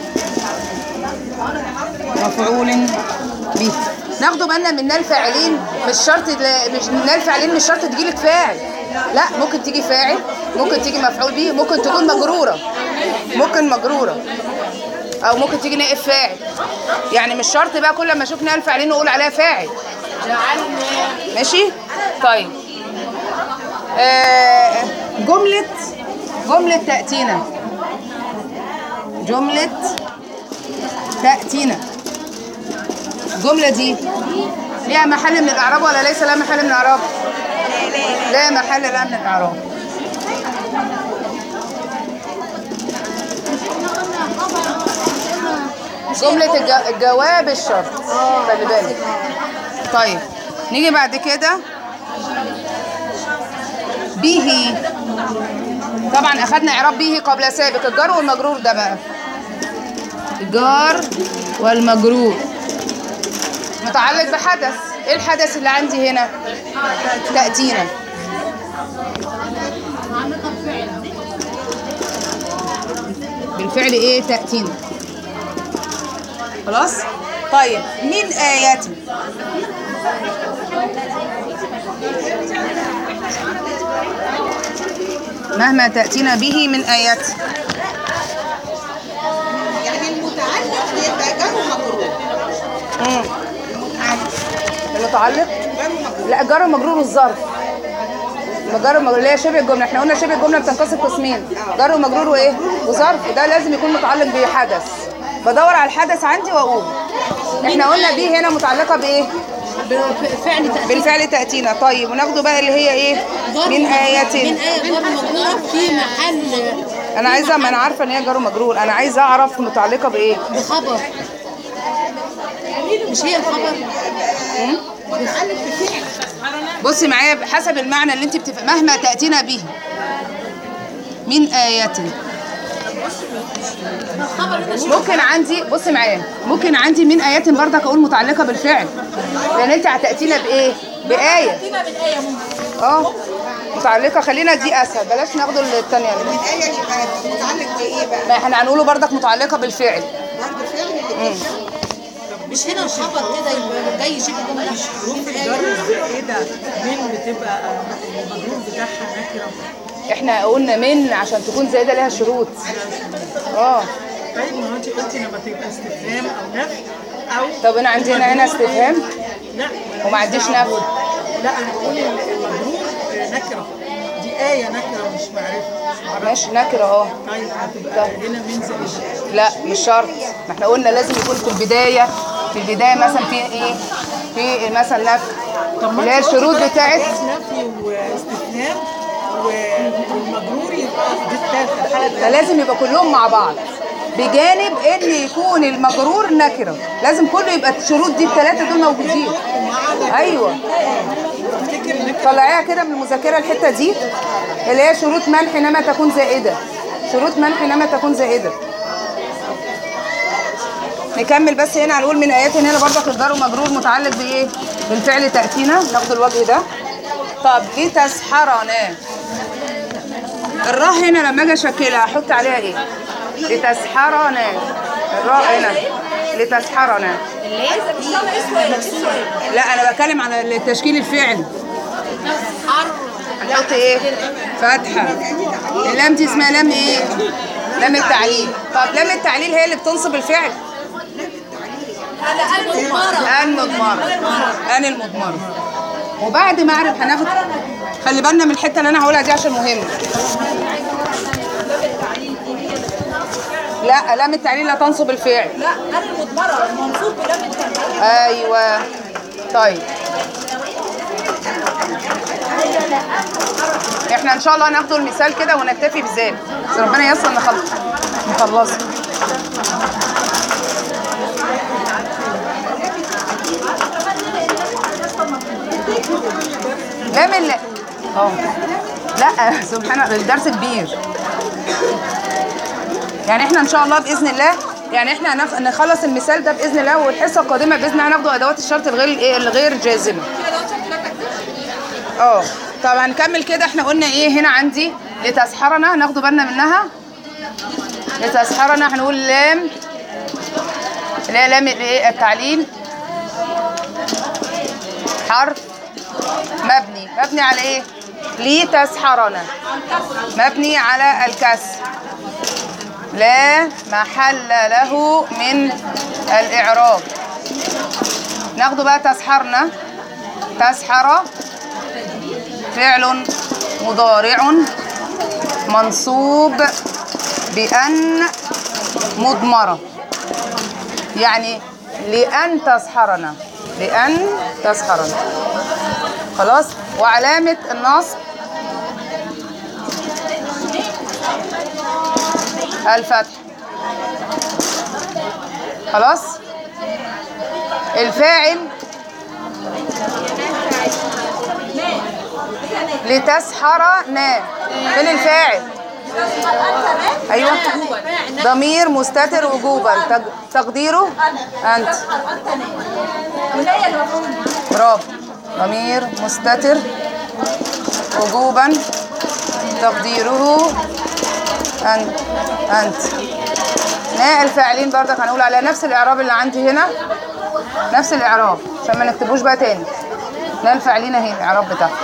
مفعول به ناخدوا بالنا من نال فاعلين مش شرط مش نال فاعلين مش شرط تجيلك فاعل لا ممكن تيجي فاعل ممكن تيجي مفعول به ممكن تكون مجروره ممكن مجروره او ممكن تيجي نائب فاعل يعني مش شرط بقى كل ما اشوف نال فاعلين نقول عليها فاعل ماشي طيب آه جمله جمله تاتينا جمله تأتينا الجملة دي ليها محل من الإعراب ولا ليس لها محل من الإعراب؟ لا محل لها من الإعراب جملة الج- الجواب الشرط خلي بالك طيب نيجي بعد كده به طبعا أخدنا إعراب به قبل سابق الجار والمجرور ده بقى الجار والمجرور متعلق بحدث ايه الحدث اللي عندي هنا تأتينا
متعلقة بفعل
بالفعل ايه تأتينا خلاص طيب من آيات مهما تأتينا به من آيات
يعني المتعلق بيبقى جار ومجرور
مم. المتعلق لا الجار ومجرور والظرف جار ومجرور اللي هي شبه الجمله احنا قلنا شبه الجمله بتنقسم قسمين جار ومجرور وايه وظرف وده لازم يكون متعلق بحدث بدور على الحدث عندي واقول احنا قلنا بيه هنا متعلقه بايه
بفعل تأتي
بالفعل تاتينا طيب وناخده بقى اللي هي ايه من ايات
من آية جار مجرورة في محل
انا عايزه ما انا عارفه ان هي جار ومجرور انا عايزه اعرف متعلقه بايه
بخبر مش هي الخبر
بصي معايا حسب المعنى اللي انت بتف... مهما تأتينا به من آيات ممكن عندي بصي معايا ممكن عندي من آيات برضك أقول متعلقة بالفعل لأن أنت هتأتينا بإيه؟ بآية
تأتينا من آية ممكن
اه متعلقة خلينا دي أسهل بلاش ناخده الثانية
الآية يبقى متعلق بإيه بقى؟
ما احنا هنقوله برضك متعلقة بالفعل
برضه فعل اللي
مش هنا الخبر كده يبقى جاي شبه جملة
حروف الجر الزائدة من بتبقى المجرور بتاعها نكرة
احنا قلنا من عشان تكون زائدة لها شروط اه
طيب ما هو انت قلتي لما تبقى استفهام او نفي او
طب انا عندي هنا هنا استفهام
لا
وما عنديش نفي
لا انا بقول المجرور آه، نكرة دي آية نكرة مش معرفة
ماشي نكرة اه
طيب هتبقى هنا من زائدة
لا مش شرط ما احنا قلنا لازم يكون في البداية في البداية مثلا في ايه في مثلا نفي اللي هي الشروط بتاعت
نفي واستفهام و- والمجرور يبقى دي التالتة
فلازم يبقى كلهم مع بعض بجانب ان يكون المجرور نكرة لازم كله يبقى الشروط دي الثلاثة دول موجودين ايوه
افتكر نكرة
طلعيها كده من المذاكرة الحتة دي اللي هي شروط من حينما تكون زائدة شروط من حينما تكون زائدة نكمل بس هنا هنقول من آيات هنا برضك الجار ومجرور متعلق بإيه؟ بالفعل تأتينا ناخد الوجه ده طب لتسحرنا الراء هنا لما اجي اشكلها احط عليها ايه؟ لتسحرنا الراء هنا لتسحرنا
عايزة مش فاهمة ايه السؤال ايه السؤال
لا انا بتكلم على تشكيل الفعل
حر
هنحط ايه فتحه اللام دي اسمها لام ايه لام التعليل طب لام التعليل هي اللي بتنصب الفعل
أنا قلب مرة
ان مضمره ان المضمره وبعد ما اعرف هناخد خلي بالنا من الحته اللي انا هقولها دي عشان مهمه لا لام التعليل لا تنصب الفعل
لا أنا المضمرة منصوب بلام التنبيه
ايوه طيب احنا ان شاء الله هناخد المثال كده ونكتفي بذلك بس ربنا ييسر نخلص نخلصه لا من لا اه لا سبحان الله الدرس كبير يعني احنا ان شاء الله باذن الله يعني احنا هنخ- نخلص المثال ده باذن الله والحصه القادمه باذن الله هناخد ادوات الشرط الغير الايه الغير جازمه اه طب هنكمل كده احنا قلنا ايه هنا عندي لتسحرنا هناخدوا بالنا منها لتسحرنا هنقول لام اللي هي لام الايه التعليل حرف مبني مبني على ايه لتسحرنا مبني على الكسر لا محل له من الإعراب ناخده بقى تسحرنا تسحر فعل مضارع منصوب بأن مضمرة يعني لأن تسحرنا لأن تسحرنا خلاص وعلامة النصب الفتح خلاص الفاعل لتسحرنا فين الفاعل ايوه ضمير مستتر وجوبا تق- تقديره انت
والآية المفعول
برافو ضمير مستتر وجوبا تقديره أنت أنت ناء الفاعلين برضك هنقول عليها نفس الإعراب اللي عندي هنا نفس الإعراب عشان ما نكتبوش بقى تاني ناء الفاعلين اهي الإعراب بتاعها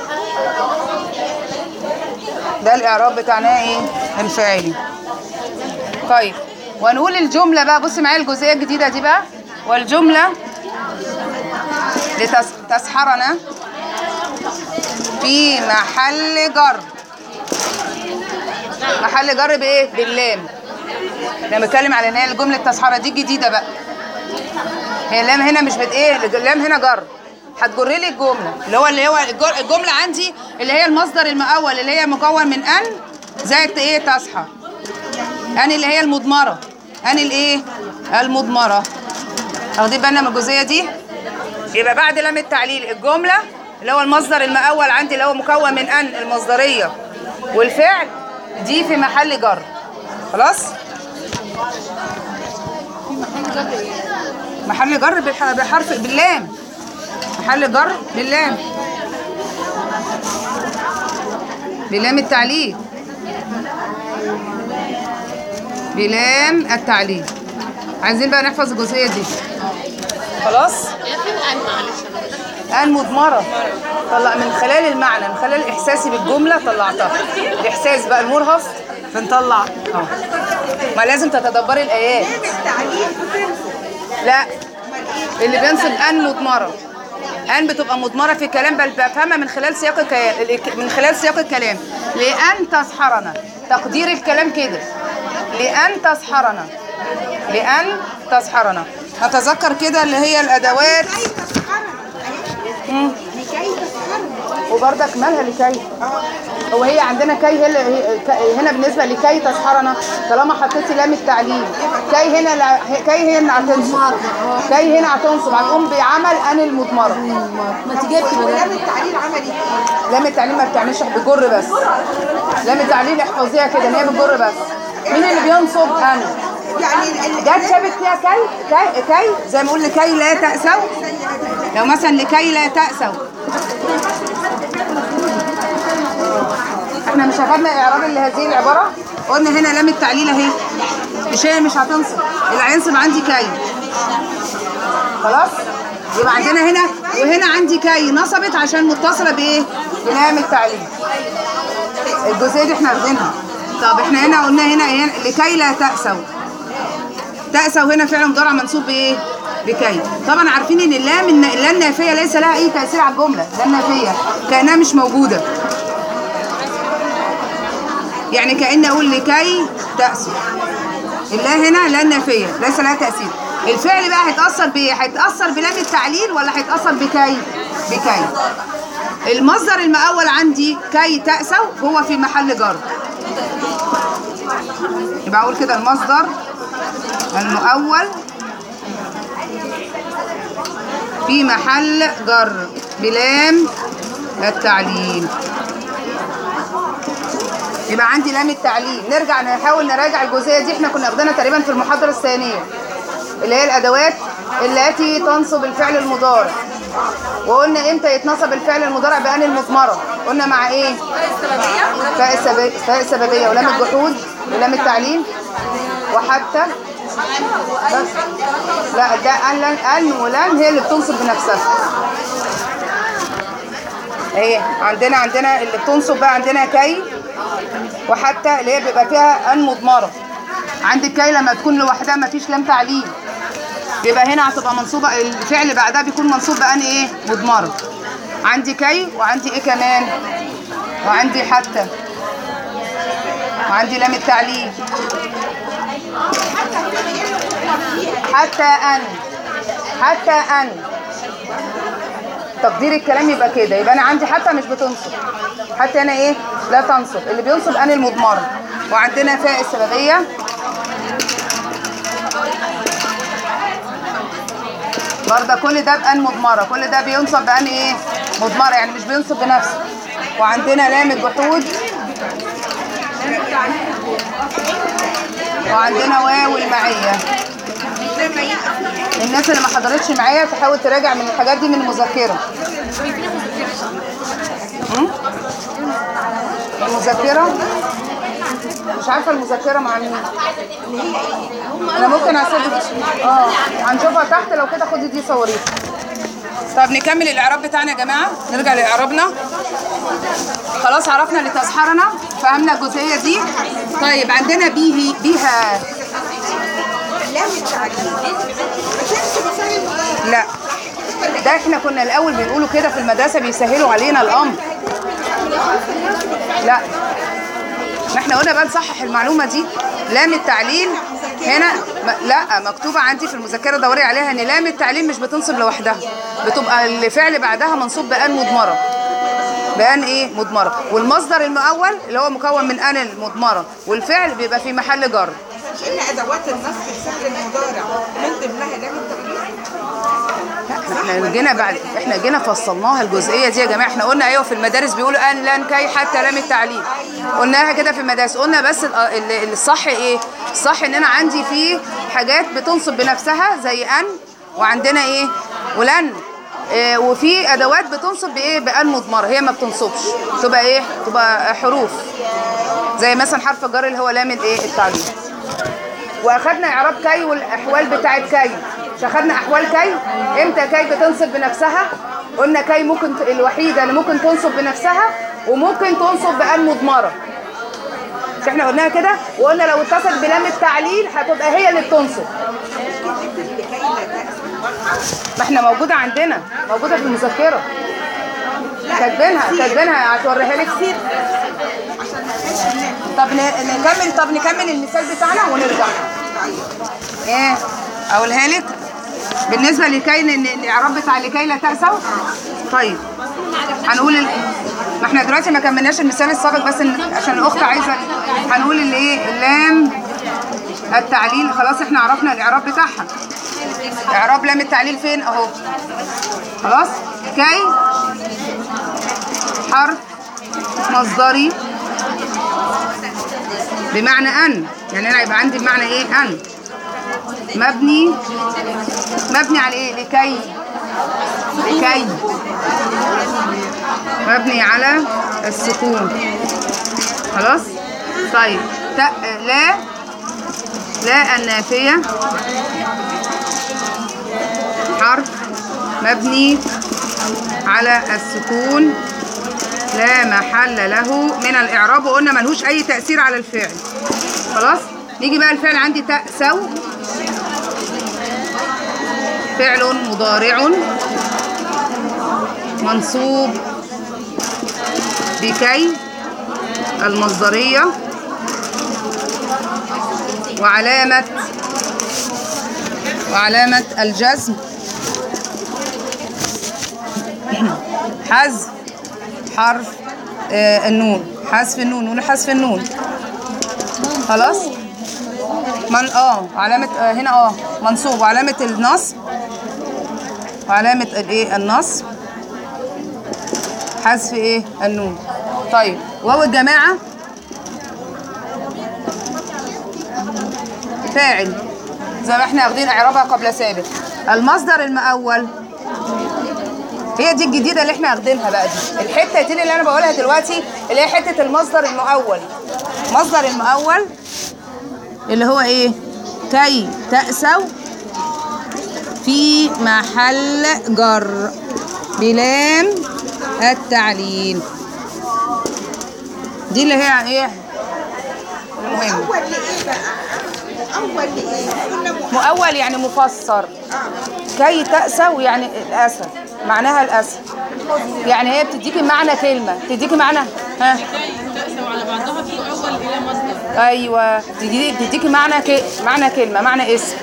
ده الإعراب بتاعنا ايه الفاعلي طيب ونقول الجملة بقى بصي معايا الجزئية الجديدة دي بقى والجملة لتسحرنا في محل جر محل جر بايه باللام لما بتكلم على ان هي الجمله التسحره دي جديده بقى هي اللام هنا مش بت ايه اللام هنا جر هتجر لي الجمله اللي هو اللي هو الجر- الجمله عندي اللي هي المصدر المؤول اللي هي مكون من ان زائد ايه تسحر ان اللي هي المضمره ان الايه المضمره واخدين بالنا من الجزئيه دي يبقى بعد لام التعليل الجمله اللي هو المصدر المؤول عندي اللي هو مكون من ان المصدريه والفعل دي في محل جر خلاص محل جر بالح- بحرف باللام محل جر باللام بلام التعليل بلام التعليل عايزين بقى نحفظ الجزئيه دي خلاص ان مضمره طلع من خلال المعنى من خلال احساسي بالجمله طلعتها الاحساس بقى المرهف بنطلع اه ما لازم تتدبري الايات لا اللي بينصب ان مضمره ان بتبقى مضمره في الكلام بل بفهمها من خلال سياق الكلام من خلال سياق الكلام لان تسحرنا تقدير الكلام كده لان تسحرنا لان تسحرنا نتذكر كده اللي هي الادوات مم. وبرضك مالها لكي هو هي عندنا كي هي اللي- هي- ك- هنا بالنسبه لكي تسحرنا طالما حطيتي لام التعليل كي هنا لا كي هنا هتنصب كي هنا هتنصب هتقوم بعمل ان المضمره
ما تجيبش بدل
التعليل عملي
لام التعليل ما بتعملش بتجر بس لام التعليل احفظيها كده ان هي بتجر بس مين اللي بينصب انا
يعني ال- ال-
جت شابت فيها كي كي كي زي ما اقول لكي لا تأسوا لو مثلا لكي لا تأسوا احنا مش اخدنا اعراب لهذه العباره قلنا هنا لام التعليل اهي مش هي مش هتنصب اللي هينصب عندي كي خلاص يبقى عندنا هنا وهنا عندي كي نصبت عشان متصله بايه بلام التعليل الجزئيه دي احنا واخدينها طب احنا هنا قلنا هنا ايه لكي لا تأسوا تأسوا هنا فعل مضارع منصوب بايه؟ بكي طبعا عارفين ان اللام الن- اللام النافيه ليس لها اي تاثير على الجمله اللام نافيه كانها مش موجوده يعني كاني اقول لكي تأسوا اللا هنا لا نافيه ليس لها تاثير الفعل بقى هيتاثر بايه هيتاثر بلام التعليل ولا هيتاثر بكي بكي المصدر المؤول عندي كي تأسوا هو في محل جر يبقى اقول كده المصدر المؤول في محل جر بلام التعليل يبقى عندي لام التعليل نرجع نحاول نراجع الجزئيه دي احنا كنا واخدينها تقريبا في المحاضره الثانيه اللي هي الادوات التي تنصب الفعل المضارع وقلنا امتى يتنصب الفعل المضارع بان المضمره قلنا مع ايه فاء السبب- فاء السببيه ولام الجحود ولام التعليل وحتى بس لا ده ان لن ان ولن هي اللي بتنصب بنفسها اهي عندنا عندنا اللي بتنصب بقى عندنا كي وحتى اللي هي بيبقى فيها ان مضمره عندك كي لما تكون لوحدها ما فيش لام تعليل يبقى هنا هتبقى منصوبه الفعل بعدها بيكون منصوب بان ايه مضمره عندي كي وعندي ايه كمان وعندي حتى وعندي لام التعليل حتى ان حتى ان تقدير الكلام يبقى كده يبقى انا عندي حتى مش بتنصب حتى انا ايه لا تنصب اللي بينصب ان المضمره وعندنا فاء السببيه برضه كل ده بان مضمره كل ده بينصب بان ايه مضمره يعني مش بينصب بنفسه وعندنا لام الجحود وعندنا واو المعيه الناس اللي ما حضرتش معايا تحاول تراجع من الحاجات دي من المذكره أم؟ المذكرة مش عارفة المذكرة مع مين انا ممكن اسيبها اه هنشوفها تحت لو كده خدي دي صوريها طب نكمل الاعراب بتاعنا يا جماعه نرجع لاعرابنا خلاص عرفنا اللي تسحرنا فهمنا الجزئيه دي طيب عندنا به بها
لام التعليم ما كانش مثال المضارع
لا ده احنا كنا الاول بنقوله كده في المدرسه بيسهلوا علينا الامر لا ما احنا قلنا بقى نصحح المعلومه دي لام التعليل هنا م- لا مكتوبه عندي في المذكره دوري عليها ان لام التعليل مش بتنصب لوحدها بتبقى الفعل بعدها منصوب بان مضمره بان ايه مضمره والمصدر المؤول اللي هو مكون من ان المضمره والفعل بيبقى في محل جر
ان ادوات النصب في فعل المضارع من ضمنها لام التعليم
احنا جينا بعد احنا جينا فصلناها الجزئيه دي يا جماعه احنا قلنا ايوه في المدارس بيقولوا ان لن كي حتى لام التعليم قلناها كده في المدارس قلنا بس ال- ال- الصح ايه الصح ان انا عندي فيه حاجات بتنصب بنفسها زي ان وعندنا ايه ولن إيه وفي ادوات بتنصب بايه بان مضمره هي ما بتنصبش تبقى ايه تبقى حروف زي مثلا حرف الجر اللي هو لام الايه التعليم واخدنا اعراب كي والاحوال بتاعت كي مش اخدنا احوال كي امتى كي بتنصب بنفسها قلنا كي ممكن ت- الوحيده اللي ممكن تنصب بنفسها وممكن تنصب بان مضمره مش احنا قلناها كده وقلنا لو اتصلت بلام التعليل هتبقى هي اللي بتنصب ما احنا موجوده عندنا موجوده في المذكره كاتبينها كاتبينها هتوريها لك كتير طب ن- نكمل طب نكمل المثال بتاعنا ونرجع ايه اقولها لك بالنسبه لكي ن- الاعراب بتاع لكي لا تأسوا طيب هنقول ال... ما احنا دلوقتي ما كملناش المثال السابق بس إن... عشان الاخت عايزه هنقول اللي ايه اللام التعليل خلاص احنا عرفنا الاعراب بتاعها اعراب لام التعليل فين اهو خلاص كي حرف مصدري بمعنى ان يعني انا يبقى عندي بمعنى ايه ان مبني مبني على ايه لكي لكي مبني على السكون خلاص طيب تا لا لا النافيه حرف مبني على السكون لا محل له من الإعراب وقلنا ملهوش أي تأثير على الفعل خلاص نيجي بقى الفعل عندي تأسو فعل مضارع منصوب بكي المصدرية وعلامة وعلامة الجزم حذف حرف آه النون حذف النون نقول حذف النون خلاص من اه علامة آه هنا اه منصوب وعلامة النصب وعلامة الايه النصب حذف ايه النون طيب واو الجماعة فاعل زي ما احنا واخدين اعرابها قبل سابق المصدر المؤول هي دي الجديده اللي احنا واخدينها بقى دي الحته دي اللي انا بقولها دلوقتي اللي هي حته المصدر المؤول مصدر المؤول اللي هو ايه كي تأسوا في محل جر بلام التعليل دي اللي هي ايه المهم
اول لايه بقى اول لايه قلنا م-
مؤول يعني مفسر كي تأسوا يعني الأسى معناها الأسى يعني هي بتديكي معنى كلمة بتديكي معنى ها
تأسوا على بعضها في أول إلى مصدر
ايوه بتدي- بتديكي معنى ك... معنى كلمة معنى اسم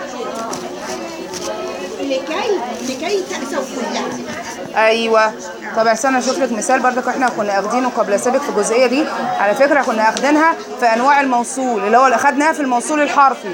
لكي لكي تأسوا كلها
ايوه طب استنى اشوف لك مثال برضك احنا كنا اخدينه قبل سابق في الجزئيه دي على فكره كنا اخدينها في انواع الموصول اللي هو اللي اخدناها في الموصول الحرفي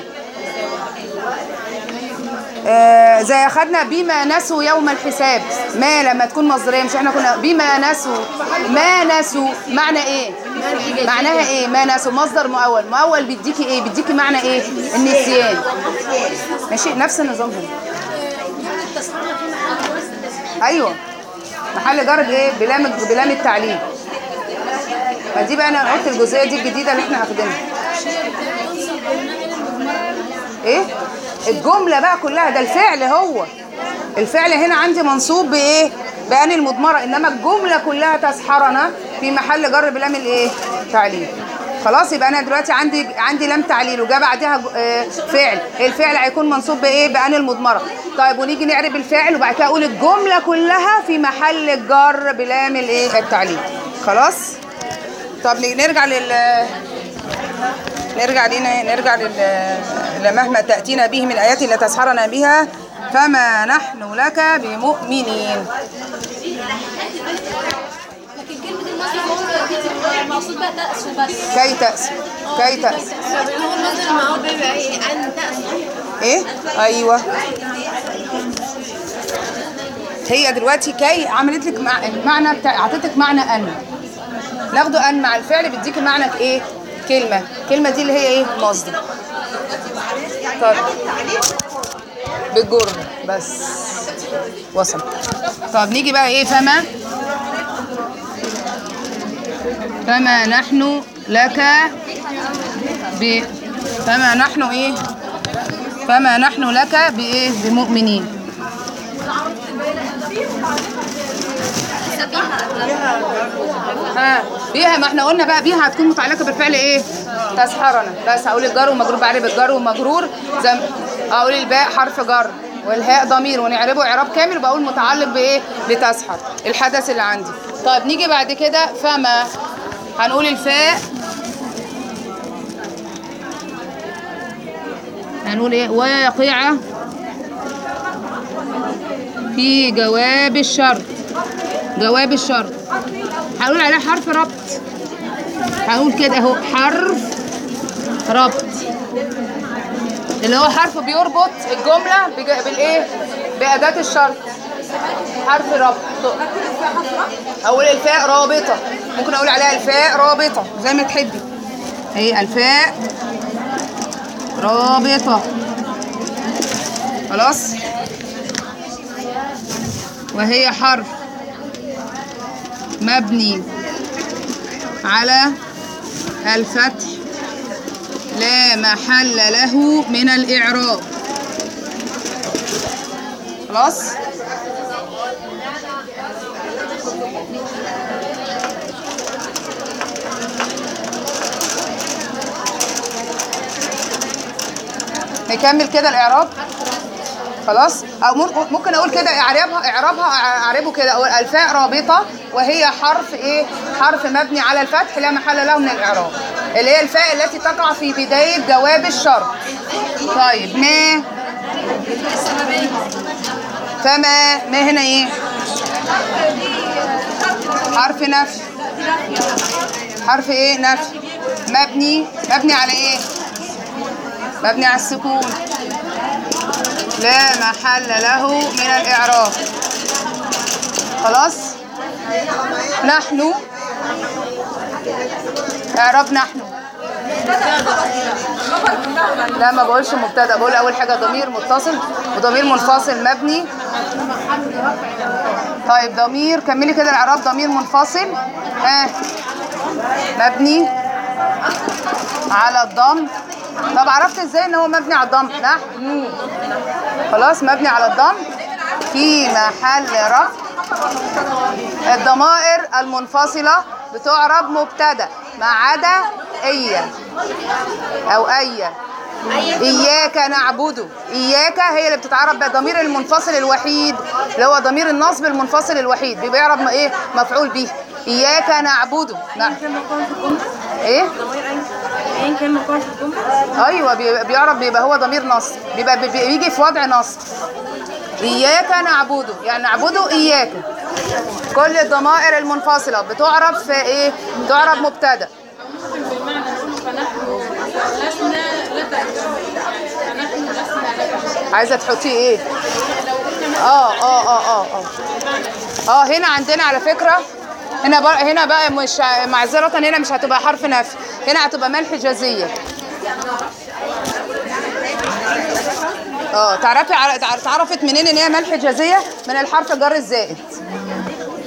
آه زي اخدنا بما نسوا يوم الحساب ما لما تكون مصدريه مش احنا كنا بما نسوا ما نسوا معنى ايه معناها ايه ما نسوا مصدر مؤول مؤول بيديكي ايه بيديكي معنى ايه النسيان ماشي نفس النظام هنا ايوه محل جر بايه بلام بلام التعليل ما دي بقى انا قلت الجزئيه دي الجديده اللي احنا واخدينها ايه الجمله بقى كلها ده الفعل هو الفعل هنا عندي منصوب بايه بان المضمره انما الجمله كلها تسحرنا في محل جر بلام الايه تعليل خلاص يبقى انا دلوقتي عندي عندي لام تعليل وجا بعدها ج- آه، فعل الفعل هيكون منصوب بايه بان المضمره طيب ونيجي نعرب الفاعل وبعد كده اقول الجمله كلها في محل الجر بلام الايه التعليل خلاص طب نرجع لل نرجع لنا نرجع لل لمهما تأتينا به من آيات لا تسحرنا بها فما نحن لك بمؤمنين
لكن كلمة المصدر دي المقصود بقى تأس وبس
كي تأسي كي تأسي
هو المصدر المعروف بيبقى ايه ان تأسف
ايه ايوه هي دلوقتي كي عملت لك مع... المعنى بتاع اعطتك معنى ان ناخده ان مع الفعل بيديكي معنى ايه كلمه الكلمه دي اللي هي ايه مصدر طيب بالجر بس وصل طب نيجي بقى ايه فما فما نحن لك ب فما نحن ايه فما نحن لك بايه بمؤمنين ها بيها ما احنا قلنا بقى بيها هتكون متعلقه بالفعل ايه تسحرنا بس هقول الجر ومجرور بعرب الجر ومجرور زي ما- اقول الباء حرف جر والهاء ضمير ونعربه اعراب كامل وبقول متعلق بايه بتسحر الحدث اللي عندي طيب نيجي بعد كده فما هنقول الفاء هنقول ايه واقعة في جواب الشرط جواب الشرط هنقول عليه حرف ربط هنقول كده اهو حرف ربط اللي هو حرف بيربط الجملة بج- بالايه بأداة الشرط حرف ربط اقول الفاء رابطة ممكن اقول عليها الفاء رابطة زي ما تحبي هي الفاء رابطة خلاص وهي حرف مبني على الفتح لا محل له من الإعراب خلاص نكمل كده الإعراب خلاص أو مم- ممكن أقول كده إعرابها إعرابها أعربه كده أقول الفاء رابطة وهي حرف إيه حرف مبني على الفتح لا محل له من الإعراب اللي هي الفاء التي تقع في بداية جواب الشرط طيب ما فما ما هنا إيه حرف نفي حرف إيه نفي مبني مبني على إيه مبني على السكون لا محل له من الإعراب خلاص نحن إعراب نحن لا ما بقولش مبتدا بقول اول حاجه ضمير متصل وضمير منفصل مبني طيب ضمير كملي كده الاعراب ضمير منفصل ها مبني على الضم طب عرفت ازاي ان هو مبني على الضم نحن خلاص مبني على الضم في محل رفع الضمائر المنفصلة بتعرب مبتدا ما عدا إيا أو أيا إياك نعبد إياك هي اللي بتتعرب بالضمير المنفصل الوحيد اللي هو ضمير النصب المنفصل الوحيد بيبقى يعرب م- إيه مفعول به إياك نعبد نعم إيه
ايا كان مقام في الجمله
ايوه بي- بيعرف بيبقى هو ضمير نصب بيبقى بي- بيجي في وضع نصب اياك نعبده يعني نعبده اياك كل الضمائر المنفصله بتعرف في ايه تعرف مبتدا عايزه تحطيه ايه اه اه اه اه اه اه هنا عندنا على فكره هنا بقى هنا بقى مش ع- معذره هنا مش هتبقى حرف نفي هنا هتبقى ملح جزيه اه تعرفي عر- تع- اتعرفت منين ان هي ملح جزيه من الحرف جر الزائد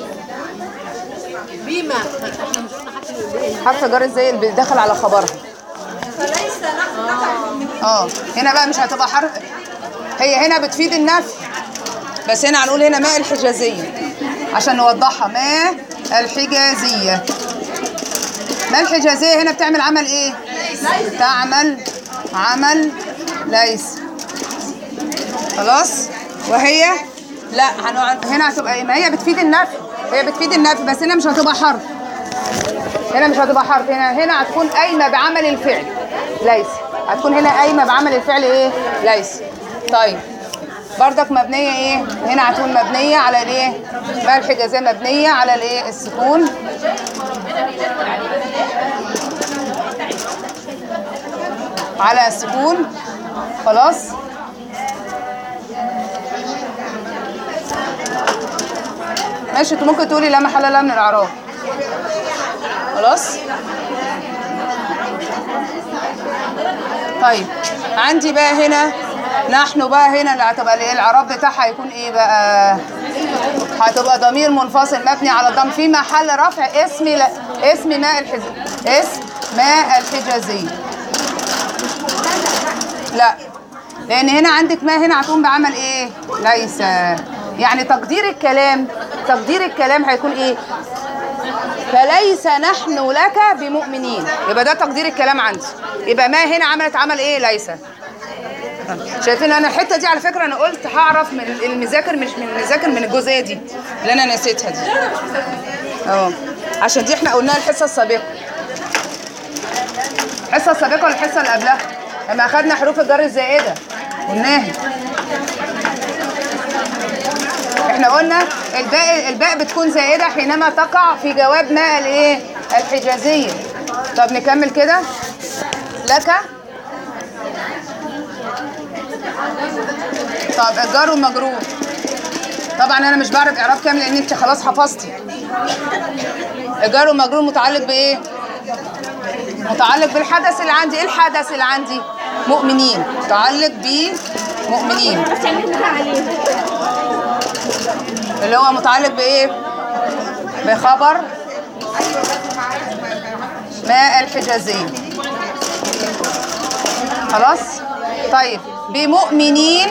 فيما احنا مش قلنا حتى ال-
حرف جر ازاي اللي داخل على خبرها
فليس نحن لك بمؤمنين
اه هنا بقى مش هتبقى حرف هي هنا بتفيد النفي بس هنا هنقول هنا ماء الحجازية عشان نوضحها ماء الحجازية ماء الحجازية هنا بتعمل عمل ايه؟ تعمل عمل ليس خلاص وهي لا هنقعد هنا هتبقى ايه؟ ما هي بتفيد النفي هي بتفيد النفي بس هنا مش هتبقى حرف هنا مش هتبقى حرف هنا هنا هتكون قايمه بعمل الفعل ليس هتكون هنا قايمه بعمل الفعل ايه ليس طيب بردك مبنيه ايه هنا هتكون مبنيه على الايه ما الحجازيه مبنيه على الايه السكون على السكون خلاص ماشي انت ممكن تقولي لا محل لها من الاعراب خلاص طيب عندي بقى هنا نحن بقى هنا اللي هتبقى الايه الاعراب بتاعها هيكون ايه بقى هتبقى ضمير منفصل مبني على الضم في محل رفع اسم لا اسم ماء الحج اسم ماء الحجازية لا لان هنا عندك ما هنا هتقوم بعمل ايه ليس يعني تقدير الكلام تقدير الكلام هيكون ايه فليس نحن لك بمؤمنين يبقى ده تقدير الكلام عندي يبقى ما هنا عملت عمل ايه ليس شايفين انا الحته دي على فكره انا قلت هعرف من المذاكر مش من المذاكر من الجزئيه دي اللي انا نسيتها دي اه عشان دي احنا قلناها الحصه السابقه الحصه السابقه ولا الحصه اللي قبلها لما اخدنا حروف الجر الزائده قلناها احنا قلنا الباء الباء بتكون زائده حينما تقع في جواب ما الايه الحجازيه طب نكمل كده لك طب الجار والمجرور طبعا انا مش بعرف اعراب كامل لان انت خلاص حفظتي الجار والمجرور متعلق بايه متعلق بالحدث اللي عندي ايه الحدث اللي عندي مؤمنين متعلق بمؤمنين اللي هو متعلق بايه بخبر ماء الحجازية خلاص طيب بمؤمنين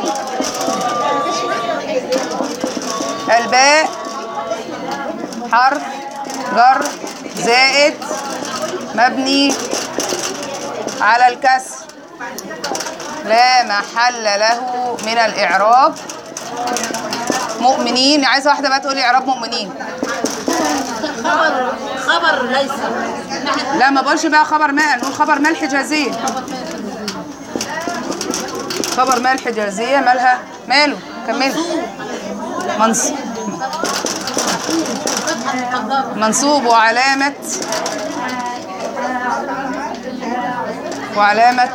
الباء حرف جر زائد مبني على الكسر لا محل له من الإعراب مؤمنين عايزة واحدة بقى تقولي إعراب مؤمنين
خبر خبر ليس
لا ما بقولش بقى خبر ماء نقول خبر ماء الحجازية خبر ماء الحجازية مالها ماله كملي منص... منصوب وعلامة وعلامة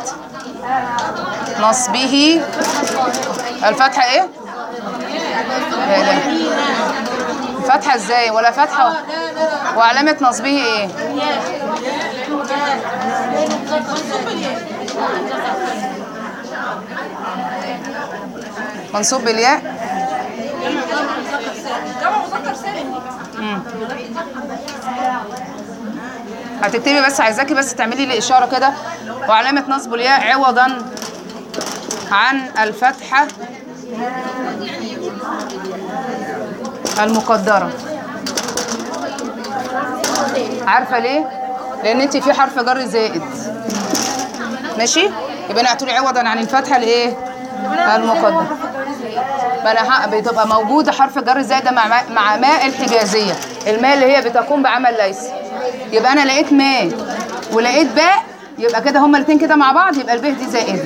نصبه الفتحة ايه؟ لا لا فتحة ازاي ولا فتحة وعلامة نصبه ايه؟ منصوب بالياء
جمع مذكر سالم
هتكتبي بس عايزاكي بس تعملي لي اشاره كده وعلامه نصب الياء عوضا عن الفتحه المقدره عارفه ليه لان انت في حرف جر زائد ماشي يبقى انا هتقولي عوضا عن الفتحه الايه المقدره ما انا ه- بتبقى موجوده حرف جر زائد مع ماء- مع ماء الحجازيه الماء اللي هي بتقوم بعمل ليس يبقى انا لقيت ماء ولقيت باء يبقى كده هما الاثنين كده مع بعض يبقى الباء دي زائده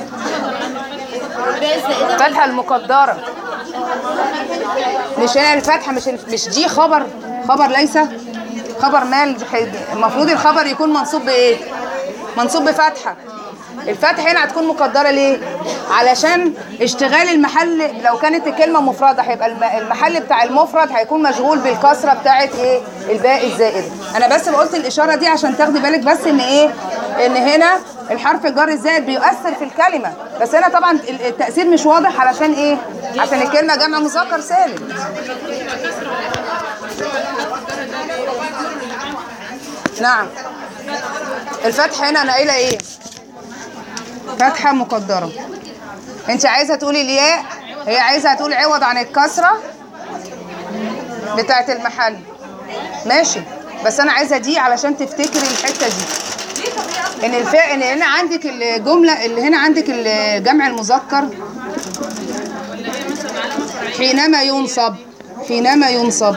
الفتحه المقدره مش هنا الفتحه مش مش دي خبر خبر ليس خبر مال المفروض الخبر يكون منصوب بايه منصوب بفتحه الفتحه هنا هتكون مقدره ليه علشان اشتغال المحل لو كانت الكلمه مفرده هيبقى الم- المحل بتاع المفرد هيكون مشغول بالكسره بتاعه ايه الباء الزائده انا بس قلت الاشاره دي عشان تاخدي بالك بس ان ايه ان هنا الحرف الجر الزائد بيؤثر في الكلمه بس هنا طبعا ال- التاثير مش واضح علشان ايه عشان الكلمة جمع مذكر سالم نعم الفتح هنا انا قايله ايه فتحة مقدرة انت عايزة تقولي الياء هي عايزة تقول عوض عن الكسرة بتاعت المحل ماشي بس انا عايزة دي علشان تفتكري الحتة دي ان الفاء ان هنا عندك الجملة اللي هنا عندك الجمع المذكر حينما ينصب حينما ينصب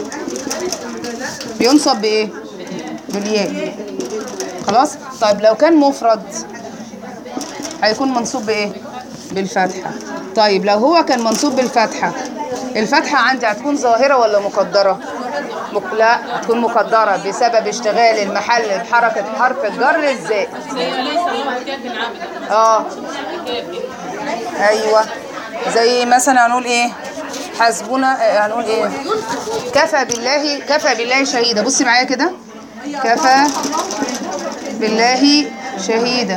بينصب بايه بالياء خلاص طيب لو كان مفرد هيكون منصوب بايه بالفتحه طيب لو هو كان منصوب بالفتحه الفتحه عندي هتكون ظاهره ولا مقدره مك... لا هتكون مقدره بسبب اشتغال المحل بحركه حرف الجر الزائد اه ايوه زي مثلا هنقول ايه حسبنا آه، هنقول ايه كفى بالله كفى بالله شهيدا بصي معايا كده كفى بالله شهيدا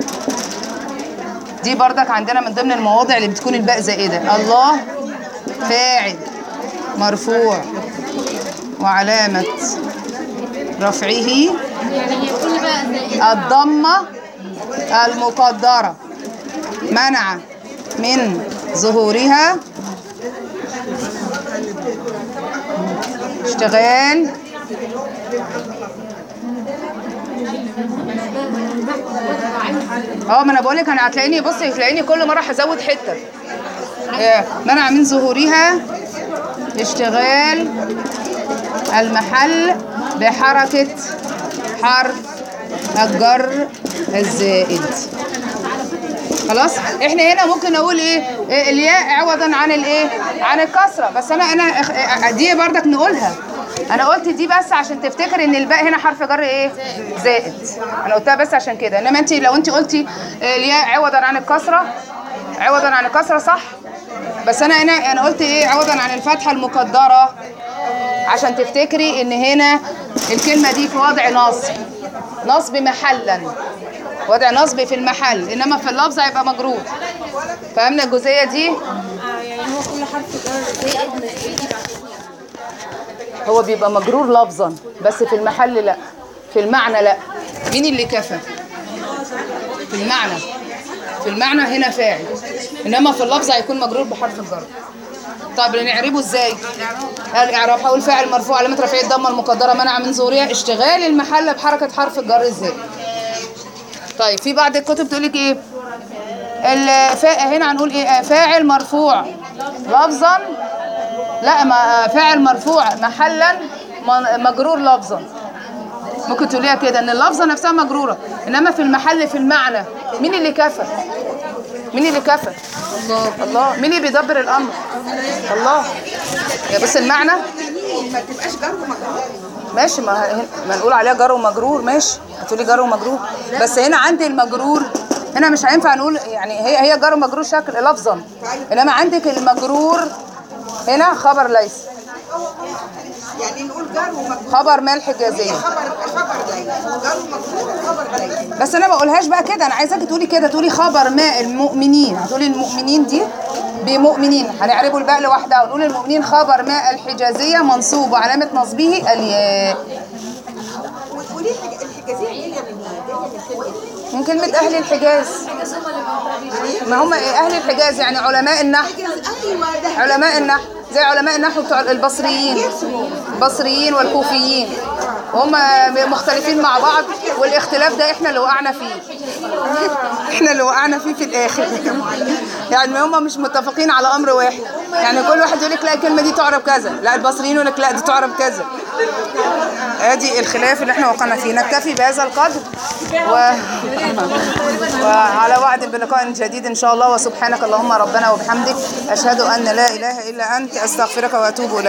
دي بردك عندنا من ضمن المواضع اللي بتكون الباء زائده الله فاعل مرفوع وعلامه رفعه
يعني هي كل بقى زي
الضمة المقدرة منع من ظهورها اشتغال اه ما انا بقول لك انا هتلاقيني بصي هتلاقيني كل مره هزود حته آه، منع من ظهورها اشتغال المحل بحركة حرف الجر الزائد خلاص احنا هنا ممكن نقول ايه إيه الياء عوضا عن الايه عن الكسره بس انا انا إخ- إيه، دي بردك نقولها انا قلت دي بس عشان تفتكر ان الباء هنا حرف جر ايه زائد انا قلتها بس عشان كده انما انت لو انت قلتي إيه، الياء عوضا عن الكسره عوضا عن الكسره صح بس انا هنا انا قلت ايه عوضا عن الفتحه المقدره عشان تفتكري ان هنا الكلمه دي في وضع نصب نصب محلا وضع نصب في المحل انما في اللفظ هيبقى مجرور فهمنا الجزئيه دي هو بيبقى مجرور لفظا بس في المحل لا في المعنى لا مين اللي كفى في المعنى في المعنى هنا فاعل انما في اللفظ هيكون مجرور بحرف الجر طب نعربه ازاي الاعراب هقول فاعل مرفوع علامه رفعه الضمه المقدره منع من ظهورها اشتغال المحل بحركه حرف الجر ازاي طيب في بعض الكتب تقول لك ايه الفاء هنا هنقول ايه آه، فاعل مرفوع لفظا لا ما فاعل مرفوع محلا من- مجرور لفظا ممكن تقوليها كده ان اللفظه نفسها مجروره انما في المحل في المعنى مين اللي كفى مين اللي كفى الله الله مين اللي بيدبر الامر الله يا بس المعنى
ما تبقاش جر ومجرور
ماشي ما, هن- ما نقول عليها جر ومجرور ماشي هتقولي جر ومجرور بس هنا عندي المجرور هنا مش هينفع نقول يعني هي هي جر ومجرور شكل لفظا انما عندك المجرور هنا خبر ليس
يعني نقول جر ومجرور
خبر ما الحجازيه
خبر خبر ليس جر ومجرور وخبر ليس
بس انا ما بقولهاش بقى كده انا عايزاكي تقولي كده تقولي خبر ما المؤمنين هتقولي المؤمنين دي بمؤمنين هنعربه الباء لوحدها ونقول المؤمنين خبر ما الحجازيه منصوب وعلامه نصبه الياء
وليه الحج- الحجازيه دي جايه من ايه؟
من كلمه اهل الحجاز ما هم إيه؟ اهل الحجاز يعني علماء النحو
ايوه ده
علماء النحو زي علماء النحو بتوع البصريين البصريين والكوفيين وهم مختلفين مع بعض والاختلاف ده احنا اللي وقعنا فيه احنا اللي وقعنا فيه في الاخر يعني هم مش متفقين على امر واحد يعني كل واحد يقول لك لا الكلمه دي تعرب كذا لا البصريين يقول لك لا دي تعرب كذا ادي الخلاف اللي احنا وقعنا فيه نكتفي بهذا القدر و... وعلى وعد بلقاء جديد ان شاء الله وسبحانك اللهم ربنا وبحمدك اشهد ان لا اله الا انت استغفرك واتوب اليك